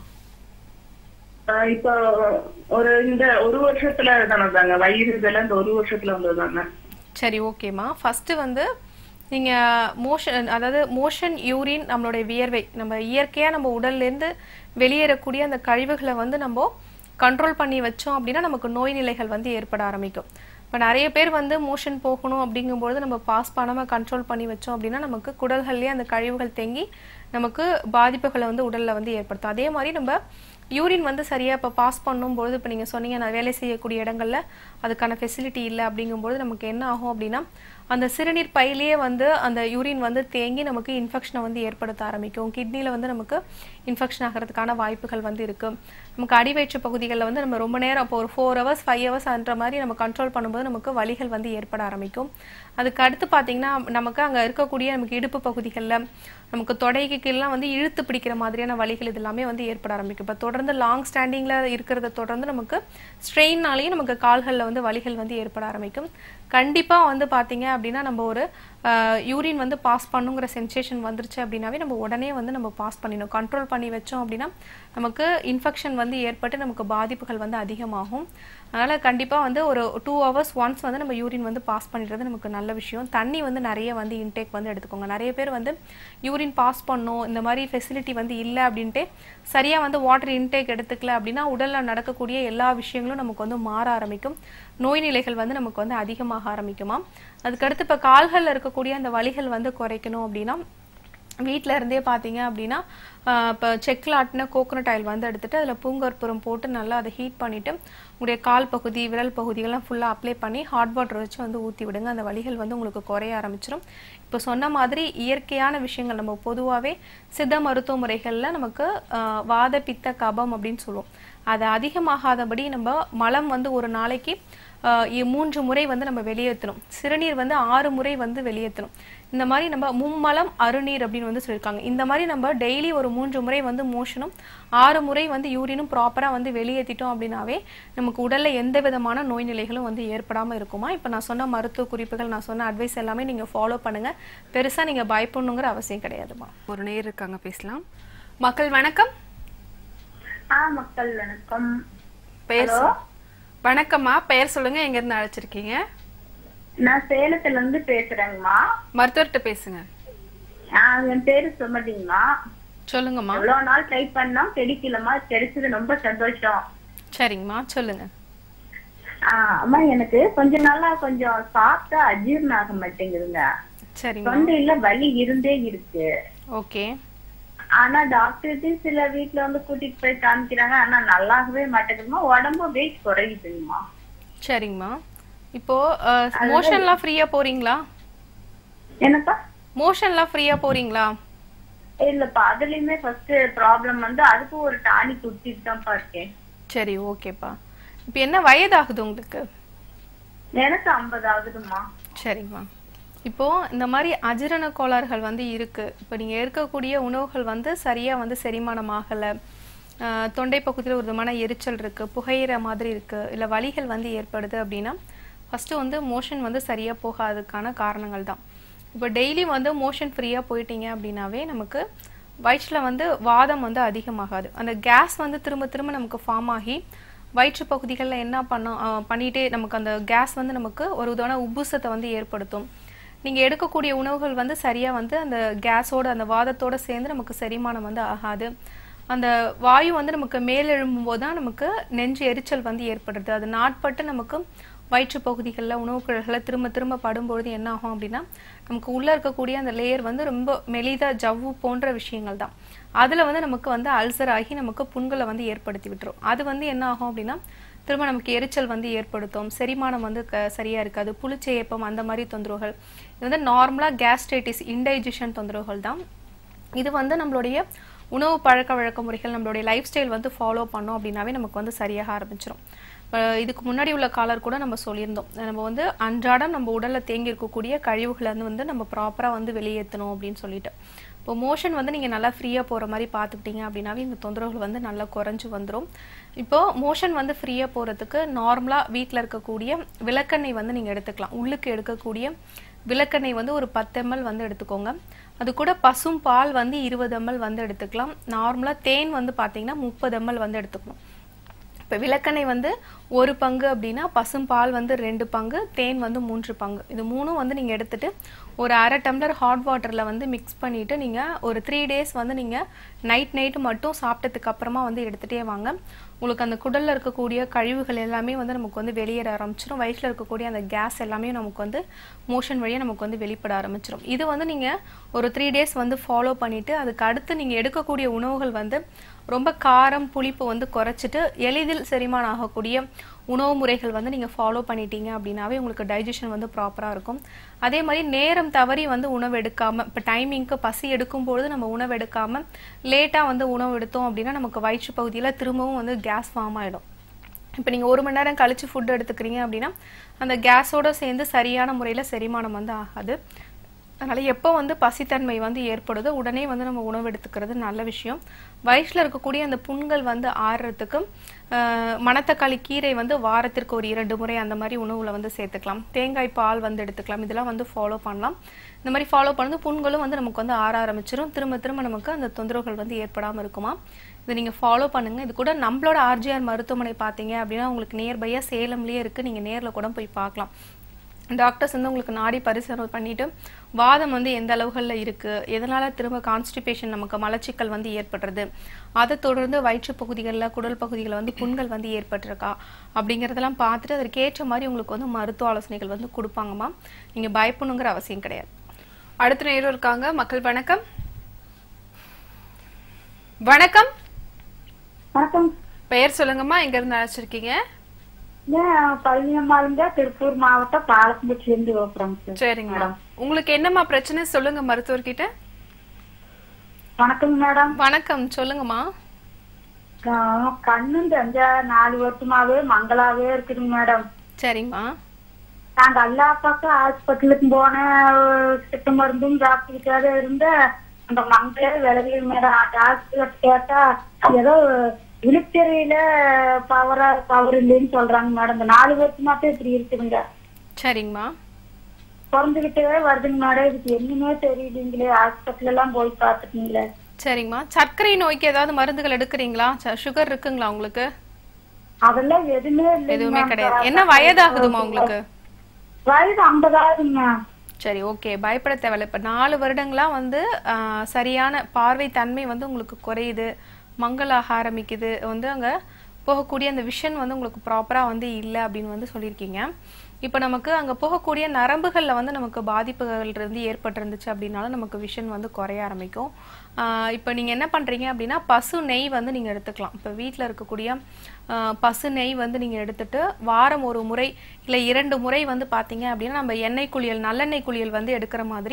ஆஹ் இப்போ ஒரு இந்த ஒரு வருஷத்துல தானதாங்க வயிறு இதெல்லாம் இந்த ஒரு வருஷத்துல வந்ததுதாங்க சரி ஓகேம்மா ஃபர்ஸ்ட் வந்து நீங்க மோஷன் அதாவது மோஷன் யூரின் நம்மளுடைய வியர்வை நம்ம இயற்கையா நம்ம உடல்ல இருந்து வெளியேறக்கூடிய அந்த கழிவுகளை வந்து நம்ம கண்ட்ரோல் பண்ணி வச்சோம் அப்படின்னா நமக்கு நோய் நிலைகள் வந்து ஏற்பட ஆரம்பிக்கும் இப்போ நிறைய பேர் வந்து மோஷன் போகணும் அப்படிங்கும்பொழுது நம்ம பாஸ் பண்ணாம கண்ட்ரோல் பண்ணி வச்சோம் அப்படின்னா நமக்கு குடல்கள்லயே அந்த கழிவுகள் தேங்கி நமக்கு பாதிப்புகளை வந்து உடல்ல வந்து ஏற்படுத்தும் அதே மாதிரி நம்ம யூரின் வந்து சரியா இப்போ பாஸ் பண்ணும்பொழுது இப்போ நீங்க சொன்னீங்க நான் வேலை செய்யக்கூடிய இடங்கள்ல அதுக்கான ஃபெசிலிட்டி இல்லை அப்படிங்கும்பொழுது நமக்கு என்ன ஆகும் அப்படின்னா அந்த சிறுநீர் பையிலேயே வந்து அந்த யூரின் வந்து தேங்கி நமக்கு இன்ஃபெக்ஷனை வந்து ஏற்படுத்த ஆரம்பிக்கும் கிட்னியில் வந்து நமக்கு இன்ஃபெக்ஷன் ஆகிறதுக்கான வாய்ப்புகள் வந்து இருக்கு நமக்கு அடிவயிற்று பகுதிகளில் வந்து நம்ம ரொம்ப நேரம் இப்போ ஒரு ஃபோர் ஹவர்ஸ் ஃபைவ் ஹவர்ஸ் அந்த மாதிரி நம்ம கண்ட்ரோல் பண்ணும்போது நமக்கு வலிகள் வந்து ஏற்பட ஆரம்பிக்கும் அதுக்கு அடுத்து பார்த்தீங்கன்னா நமக்கு அங்கே இருக்கக்கூடிய நமக்கு இடுப்பு பகுதிகளில் நமக்கு தொடைக்கு கீழலாம் வந்து இழுத்து பிடிக்கிற மாதிரியான வலிகள் இது எல்லாமே வந்து ஏற்பட ஆரம்பிக்கும் இப்போ தொடர்ந்து லாங் ஸ்டாண்டிங்கில் இருக்கிறத தொடர்ந்து நமக்கு ஸ்ட்ரெயின்னாலேயும் நமக்கு கால்களில் வந்து வலிகள் வந்து ஏற்பட ஆரம்பிக்கும் கண்டிப்பாக வந்து பார்த்தீங்க அப்படின்னா நம்ம ஒரு யூரின் வந்து பாஸ் பண்ணுங்கிற சென்சேஷன் வந்துருச்சு அப்படின்னாவே நம்ம உடனே வந்து நம்ம பாஸ் பண்ணிடணும் கண்ட்ரோல் பண்ணி வச்சோம் அப்படின்னா நமக்கு இன்ஃபெக்ஷன் வந்து ஏற்பட்டு நமக்கு பாதிப்புகள் வந்து அதிகமாகும் அதனால் கண்டிப்பாக வந்து ஒரு டூ ஹவர்ஸ் ஒன்ஸ் வந்து நம்ம யூரின் வந்து பாஸ் பண்ணிடுறது நமக்கு நல்ல விஷயம் தண்ணி வந்து நிறைய வந்து இன்டேக் வந்து எடுத்துக்கோங்க நிறைய பேர் வந்து யூரின் பாஸ் பண்ணும் இந்த மாதிரி ஃபெசிலிட்டி வந்து இல்லை அப்படின்ட்டு சரியாக வந்து வாட்டர் இன்டேக் எடுத்துக்கல அப்படின்னா உடலில் நடக்கக்கூடிய எல்லா விஷயங்களும் நமக்கு வந்து மாற ஆரம்பிக்கும் நோய் நிலைகள் வந்து நமக்கு வந்து அதிகமாக ஆரம்பிக்குமா அதுக்கடுத்து இப்போ கால்களில் இருக்கக்கூடிய அந்த வலிகள் வந்து குறைக்கணும் அப்படின்னா வீட்டில் இருந்தே பார்த்தீங்க அப்படின்னா இப்போ செக்கில் ஆட்டின கோகோனட் ஆயில் வந்து எடுத்துட்டு அதில் பூங்கற்புரம் போட்டு நல்லா அதை ஹீட் பண்ணிவிட்டு உங்களுடைய கால் பகுதி விரல் பகுதிகள்லாம் ஃபுல்லாக அப்ளை பண்ணி ஹாட் வாட்டர் வச்சு வந்து ஊற்றி விடுங்க அந்த வலிகள் வந்து உங்களுக்கு குறைய ஆரம்பிச்சிடும் இப்போ சொன்ன மாதிரி இயற்கையான விஷயங்கள் நம்ம பொதுவாகவே சித்த மருத்துவ முறைகளில் நமக்கு ஆஹ், வாத பித்த கபம் அப்படின்னு சொல்லுவோம் அது அதிகமாகாதபடி நம்ம மலம் வந்து ஒரு நாளைக்கு ஆஹ், இ- மூன்று முறை வந்து நம்ம வெளியேற்றணும் சிறுநீர் வந்து ஆறு முறை வந்து வெளியேற்றணும் இந்த மாதிரி நம்ம மும்மலம் அருநீர் அப்படின்னு வந்து சொல்லியிருக்காங்க இந்த மாதிரி நம்ம டெய்லி ஒரு மூன்று முறை வந்து மோஷனும் ஆறு முறை வந்து யூரினும் ப்ராப்பராக வந்து வெளியேற்றிட்டோம் அப்படின்னாவே நமக்கு உடல்ல எந்த விதமான நோய் நிலைகளும் வந்து ஏற்படாமல் இருக்குமா இப்போ நான் சொன்ன மருத்துவ குறிப்புகள் நான் சொன்ன அட்வைஸ் எல்லாமே நீங்கள் ஃபாலோ பண்ணுங்க பெருசாக நீங்கள் பயப்படணுங்கிற அவசியம் கிடையாதுமா ஒரு நேர் இருக்காங்க பேசலாம் மக்கள் வணக்கம் ஆ மக்கள் வணக்கம் பெயர் சொல்- வணக்கம்மா பெயர் சொல்லுங்க எங்க இருந்து அழைச்சிருக்கீங்க நான் சேலத்துல இருந்து பேசுறேங்கம்மா மருத்துவர்கிட்ட பேசுங்க ஆ, என் பேரு சுமதிங்கம்மா சொல்லுங்கம்மா எவ்வளவு நாள் ட்ரை பண்ணோம் கிடைக்கலம்மா கிடைச்சது ரொம்ப சந்தோஷம் சரிங்கம்மா சொல்லுங்க ஆ, அம்மா எனக்கு கொஞ்ச நாளா கொஞ்சம் சாப்பிட்டா அஜீரணம் ஆக மாட்டேங்குதுங்க சரிம்மா தொண்டையில வலி இருந்தே இருக்கு ஓகே ஆனா டாக்டர்கிட்டயும் சில வீட்ல வந்து கூட்டிட்டு போய் காமிக்கிறாங்க ஆனா நல்லாகவே மாட்டேங்குதுமா உடம்பு வெயிட் குறையுதுங்கம்மா சரிங்கம்மா இப்போ மோஷன்லாம் ஃப்ரீயா போறீங்களா என்னப்பா மோஷன்லாம் ஃப்ரீயா போறீங்களா இல்லப்பா அதுலயுமே ஃபர்ஸ்ட் ப்ராப்ளம் வந்து அதுக்கும் ஒரு டானிக் குடிச்சிட்டு தான்ப்பா இருக்கேன் சரி ஓகேப்பா இப்போ என்ன வயதாகுது உங்களுக்கு எனக்கு ஐம்பது ஆகுதுமா சரிம்மா இப்போ இந்த மாதிரி அஜீரண கோளாறுகள் வந்து இருக்கு இப்போ நீங்க இருக்கக்கூடிய உணவுகள் வந்து சரியா வந்து செரிமானம் ஆகல ஆஹ் தொண்டை பகுதியில் ஒரு விதமான எரிச்சல் இருக்கு புகையிற மாதிரி இருக்கு இல்ல வலிகள் வந்து ஏற்படுது அப்படின்னா ஃபர்ஸ்ட் வந்து மோஷன் வந்து சரியா போகாததுக்கான காரணங்கள் தான் இப்போ டெய்லி வந்து மோஷன் ஃப்ரீயா போயிட்டீங்க அப்படின்னாவே நமக்கு வயிற்றுல வந்து வாதம் வந்து அதிகமாகாது அந்த கேஸ் வந்து திரும்ப திரும்ப நமக்கு ஃபார்ம் ஆகி வயிற்று பகுதிகளில் என்ன பண்ணோம் ஆஹ் பண்ணிட்டே நமக்கு அந்த கேஸ் வந்து நமக்கு ஒரு விதமான உப்புசத்தை வந்து ஏற்படுத்தும் நீங்க எடுக்கக்கூடிய உணவுகள் வந்து சரியா வந்து அந்த கேஸோட அந்த வாதத்தோட சேர்ந்து நமக்கு செரிமானம் வந்து ஆகாது அந்த வாயு வந்து நமக்கு மேலெழும்பும் போது தான் நமக்கு நெஞ்சு எரிச்சல் வந்து ஏற்படுது அது நாட்பட்டு நமக்கு வயிற்று பகுதிகளில் உணவுக்குழல்களில் திரும்ப திரும்ப படும்பொழுது என்ன ஆகும் அப்படின்னா நமக்கு உள்ள இருக்கக்கூடிய அந்த லேயர் வந்து ரொம்ப மெலிதா ஜவ்வு போன்ற விஷயங்கள் தான் அதுல வந்து நமக்கு வந்து அல்சர் ஆகி நமக்கு புண்களை வந்து ஏற்படுத்தி விட்டுரும் அது வந்து என்ன ஆகும் அப்படின்னா திரும்ப நமக்கு எரிச்சல் வந்து ஏற்படுத்தும் செரிமானம் வந்து க சரியா இருக்காது புளிச்சேப்பம் அந்த மாதிரி தொந்தரவுகள் இது வந்து நார்மலா கேஸ்ட்ரைட்டிஸ் இன்டைஜஷன் தொந்தரவுகள் தான் இது வந்து நம்மளுடைய உணவு பழக்க வழக்க முறைகள் நம்மளுடைய லைஃப் ஸ்டைல் வந்து ஃபாலோ பண்ணோம் அப்படின்னாவே நமக்கு வந்து சரியாக ஆரம்பிச்சிடும் இப்போ இதுக்கு முன்னாடி உள்ள காலர் கூட நம்ம சொல்லியிருந்தோம் நம்ம வந்து அன்றாடம் நம்ம உடல்ல தேங்கி இருக்கக்கூடிய கழிவுகளை வந்து வந்து நம்ம ப்ராப்பரா வந்து வெளியேற்றணும் அப்படின்னு சொல்லிட்டு இப்போ மோஷன் வந்து நீங்க நல்லா ஃப்ரீயா போற மாதிரி பார்த்துக்கிட்டீங்க அப்படின்னாவே இந்த தொந்தரவுகள் வந்து நல்லா குறைஞ்சு வந்துரும் இப்போ மோஷன் வந்து ஃப்ரீயா போறதுக்கு நார்மலா வீட்ல இருக்கக்கூடிய விளக்கெண்ணெய் வந்து நீங்க எடுத்துக்கலாம் உள்ளுக்கு எடுக்கக்கூடிய விளக்கெண்ணெய் வந்து ஒரு பத்து எம்எல் வந்து எடுத்துக்கோங்க அது கூட பசும் பால் வந்து இருபது எம்எல் வந்து எடுத்துக்கலாம் நார்மலா தேன் வந்து பாத்தீங்கன்னா முப்பது எம்எல் வந்து எடுத்துக்கணும் இப்போ விளக்கெண்ணெய் வந்து ஒரு பங்கு அப்படின்னா பசும் பால் வந்து ரெண்டு பங்கு தேன் வந்து மூன்று பங்கு இது மூணும் வந்து நீங்கள் எடுத்துட்டு ஒரு அரை டம்ளர் ஹாட் வாட்டரில் வந்து மிக்ஸ் பண்ணிட்டு நீங்கள் ஒரு த்ரீ டேஸ் வந்து நீங்கள் நைட் நைட்டு மட்டும் சாப்பிட்டதுக்கு அப்புறமா வந்து எடுத்துகிட்டே வாங்க உங்களுக்கு அந்த குடல்ல இருக்கக்கூடிய கழிவுகள் எல்லாமே வந்து நமக்கு வந்து வெளியேற ஆரம்பிச்சிடும் வயிற்றில் இருக்கக்கூடிய அந்த கேஸ் எல்லாமே நமக்கு வந்து மோஷன் வழியாக நமக்கு வந்து வெளிப்பட ஆரம்பிச்சிடும் இது வந்து நீங்கள் ஒரு த்ரீ டேஸ் வந்து ஃபாலோ பண்ணிட்டு அதுக்கு அடுத்து நீங்கள் எடுக்கக்கூடிய உணவுகள் வந்து ரொம்ப காரம் புளிப்பு வந்து குறைச்சிட்டு எளிதில் செரிமானம் ஆகக்கூடிய உணவு முறைகள் வந்து நீங்கள் ஃபாலோ பண்ணிட்டீங்க அப்படின்னாவே உங்களுக்கு டைஜஷன் வந்து ப்ராப்பராக இருக்கும் அதே மாதிரி நேரம் தவறி வந்து உணவு எடுக்காம இப்போ டைமிங்க்கு பசி எடுக்கும் பொழுது நம்ம உணவு எடுக்காம லேட்டாக வந்து உணவு எடுத்தோம் அப்படின்னா நமக்கு வயிற்று பகுதியில் திரும்பவும் வந்து கேஸ் ஃபார்ம் ஆகிடும் இப்போ நீங்கள் ஒரு மணி நேரம் கழிச்சு ஃபுட் எடுத்துக்கிறீங்க அப்படின்னா அந்த கேஸோட சேர்ந்து சரியான முறையில் செரிமானம் வந்து ஆகாது அதனால எப்போ வந்து பசித்தன்மை வந்து ஏற்படுதோ உடனே வந்து நம்ம உணவு எடுத்துக்கிறது நல்ல விஷயம் வயிற்றில் இருக்கக்கூடிய அந்த புண்கள் வந்து ஆறுறதுக்கு ஆஹ், மணத்தக்காளி கீரை வந்து வாரத்திற்கு ஒரு இரண்டு முறை அந்த மாதிரி உணவுல வந்து சேர்த்துக்கலாம் தேங்காய் பால் வந்து எடுத்துக்கலாம் இதெல்லாம் வந்து ஃபாலோ பண்ணலாம் இந்த மாதிரி ஃபாலோ பண்ணது புண்களும் வந்து நமக்கு வந்து ஆற ஆரம்பிச்சிடும் திரும்ப திரும்ப நமக்கு அந்த தொந்தரவுகள் வந்து ஏற்படாமல் இருக்குமா இதை நீங்கள் ஃபாலோ பண்ணுங்க இது கூட நம்மளோட ஆர்ஜிஆர் மருத்துவமனை பார்த்தீங்க அப்படின்னா உங்களுக்கு நியர்பையாக சேலம்லேயே இருக்குது நீங்கள் நேரில் கூட போய் பார்க்கலாம் டாக்டர்ஸ் வந்து உங்களுக்கு நாடி பரிசோதனை பண்ணிட்டு வாதம் வந்து எந்த அளவுகளில் இருக்கு எதனால திரும்ப கான்ஸ்டிபேஷன் நமக்கு மலச்சிக்கல் வந்து ஏற்படுறது அதை தொடர்ந்து வயிற்று பகுதிகளில் குடல் பகுதிகளில் வந்து புண்கள் வந்து ஏற்பட்டிருக்கா அப்படிங்கிறதெல்லாம் பார்த்துட்டு அதற்கேற்ற மாதிரி உங்களுக்கு வந்து மருத்துவ ஆலோசனைகள் வந்து கொடுப்பாங்கம்மா நீங்க பயப்படணுங்கிற அவசியம் கிடையாது அடுத்த நேரம் இருக்காங்க மக்கள் வணக்கம் வணக்கம் வணக்கம் பெயர் சொல்லுங்கம்மா எங்க இருந்து அழைச்சிருக்கீங்க நான் பழனியம்மாளுங்க திருப்பூர் மாவட்டம் பாலக்கும்பட்டிலேருந்து பேசுறேங்க சார் சரிங்க மேடம் உங்களுக்கு என்னம்மா பிரச்சனை சொல்லுங்க மருத்துவர்கிட்ட வணக்கங்க மேடம் வணக்கம் சொல்லுங்கம்மா க- கண்ணு தெரிஞ்ச நாலு வருஷமாவே மங்களாவே இருக்குதுங்க மேடம் சரிங்கம்மா நாங்க எல்லா பக்கம் ஹாஸ்பிட்டலுக்கு போனேன் சித்த மருந்தும் சாப்பிட்டுக்கிட்டே இருந்த அந்த மங்களே விலகி மேடம் டாக்டர் கேட்டா ஏதோ விழுத்தெறியில பவரா பவர் இல்லைன்னு சொல்றாங்க மேடம் இந்த நாலு வருஷமாட்டம் இப்படி இருக்குதுங்க சரிங்கம்மா குறைஞ்சுக்கிட்டே வருதுங்க மேடம் இதுக்கு என்னன்னே தெரியலீங்களே ஹாஸ்பிட்டல் எல்லாம் போய் பார்த்துட்டீங்களே சரிங்கம்மா சர்க்கரை நோய்க்கு ஏதாவது மருந்துகள் எடுக்கிறீங்களா சுகர் இருக்குங்களா உங்களுக்கு அதெல்லாம் எதுவுமே இல்லைங்க எதுவுமே ma'am. கிடையாது என்ன வயதாகுதுமா உங்களுக்கு வயது ஐம்பதாவதுங்க சரி ஓகே பயப்பட தேவையில்ல இப்போ நாலு வருடங்களா வந்து ஆஹ், சரியான பார்வை தன்மை வந்து உங்களுக்கு குறையுது மங்களாக ஆரம்பிக்குது வந்து அங்கே போகக்கூடிய அந்த விஷன் வந்து உங்களுக்கு ப்ராப்பராக வந்து இல்லை அப்படின்னு வந்து சொல்லியிருக்கீங்க இப்போ நமக்கு அங்கே போகக்கூடிய நரம்புகளில் வந்து நமக்கு பாதிப்புகள் இருந்து ஏற்பட்டிருந்துச்சு அப்படின்னாலும் நமக்கு விஷன் வந்து குறைய ஆரம்பிக்கும் ஆஹ், இப்போ நீங்கள் என்ன பண்ணுறீங்க அப்படின்னா பசு நெய் வந்து நீங்கள் எடுத்துக்கலாம் இப்போ வீட்டில் இருக்கக்கூடிய ஆஹ், பசு நெய் வந்து நீங்கள் எடுத்துட்டு வாரம் ஒரு முறை இல்லை இரண்டு முறை வந்து பார்த்தீங்க அப்படின்னா நம்ம எண்ணெய் குளியல் நல்லெண்ணெய் குளியல் வந்து எடுக்கிற மாதிரி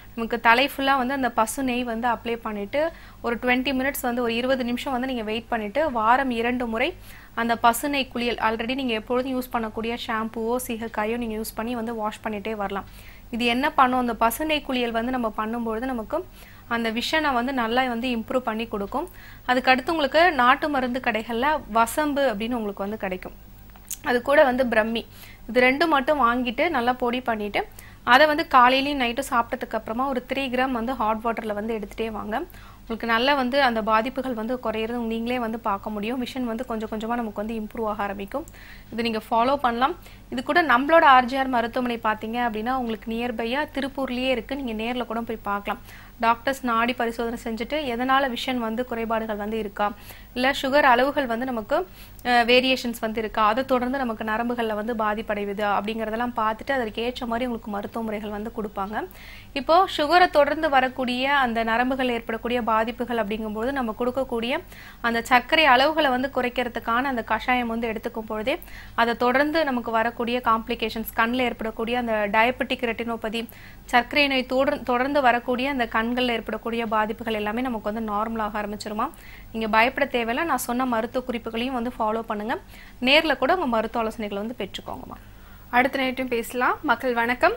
நமக்கு தலை ஃபுல்லாக வந்து அந்த பசு நெய் வந்து அப்ளை பண்ணிட்டு ஒரு டுவெண்ட்டி மினிட்ஸ் வந்து ஒரு இருபது நிமிஷம் வந்து நீங்கள் வெயிட் பண்ணிட்டு வாரம் இரண்டு முறை அந்த பசுனை குளியல் ஆல்ரெடி நீங்கள் எப்பொழுதும் யூஸ் பண்ணக்கூடிய ஷாம்புவோ சீகக்காயோ நீங்கள் யூஸ் பண்ணி வந்து வாஷ் பண்ணிட்டே வரலாம் இது என்ன பண்ணும் அந்த பசுனை குளியல் வந்து நம்ம பண்ணும்பொழுது நமக்கு அந்த விஷனை வந்து நல்லா வந்து இம்ப்ரூவ் பண்ணி கொடுக்கும் அதுக்கடுத்து உங்களுக்கு நாட்டு மருந்து கடைகளில் வசம்பு அப்படின்னு உங்களுக்கு வந்து கிடைக்கும் அது கூட வந்து பிரம்மி இது ரெண்டும் மட்டும் வாங்கிட்டு நல்லா பொடி பண்ணிட்டு அதை வந்து காலையிலையும் நைட்டும் சாப்பிட்டதுக்கு அப்புறமா ஒரு த்ரீ கிராம் வந்து ஹாட் வாட்டரில் வந்து எடுத்துகிட்டே வாங்க உங்களுக்கு நல்லா வந்து அந்த பாதிப்புகள் வந்து குறையிறது நீங்களே வந்து பார்க்க முடியும் விஷன் வந்து கொஞ்சம் கொஞ்சமாக நமக்கு வந்து இம்ப்ரூவ் ஆக ஆரம்பிக்கும் இது நீங்கள் ஃபாலோ பண்ணலாம் இது கூட நம்மளோட ஆர்ஜிஆர் மருத்துவமனை பார்த்தீங்க அப்படின்னா உங்களுக்கு நியர்பையாக திருப்பூர்லேயே இருக்குது நீங்கள் நேரில் கூட போய் பார்க்கலாம் டாக்டர்ஸ் நாடி பரிசோதனை செஞ்சுட்டு எதனால் விஷன் வந்து குறைபாடுகள் வந்து இருக்கா இல்லை சுகர் அளவுகள் வந்து நமக்கு வேரியேஷன்ஸ் வந்து இருக்கா அதை தொடர்ந்து நமக்கு நரம்புகளில் வந்து பாதிப்படைவுது அப்படிங்கிறதெல்லாம் பார்த்துட்டு அதற்கு ஏற்ற மாதிரி உங்களுக்கு மருத்துவ முறைகள் வந்து கொடுப்பாங்க இப்போ சுகரை தொடர்ந்து வரக்கூடிய அந்த நரம்புகள் ஏற்படக்கூடிய பாதிப்புகள் அப்படிங்கும்போது நம்ம கொடுக்கக்கூடிய அந்த சர்க்கரை அளவுகளை வந்து குறைக்கிறதுக்கான அந்த கஷாயம் வந்து எடுத்துக்கும் பொழுதே அதை தொடர்ந்து நமக்கு வரக்கூடிய காம்ப்ளிகேஷன்ஸ் கண்ணில் ஏற்படக்கூடிய அந்த டயபெட்டிக் ரெட்டினோபதி சர்க்கரை நோய் தொடர் தொடர்ந்து வரக்கூடிய அந்த கண்களில் ஏற்படக்கூடிய பாதிப்புகள் எல்லாமே நமக்கு வந்து நார்மலாக ஆரம்பிச்சிருமா நீங்கள் பயப்பட தேவையில்ல நான் சொன்ன மருத்துவ குறிப்புகளையும் வந்து ஃபாலோ பண்ணுங்க நேர்ல கூட உங்க மருத்துவ ஆலோசனைகளை வந்து பெற்றுக்கோங்கம்மா அடுத்த நைட்டும் பேசலாம் மக்கள் வணக்கம்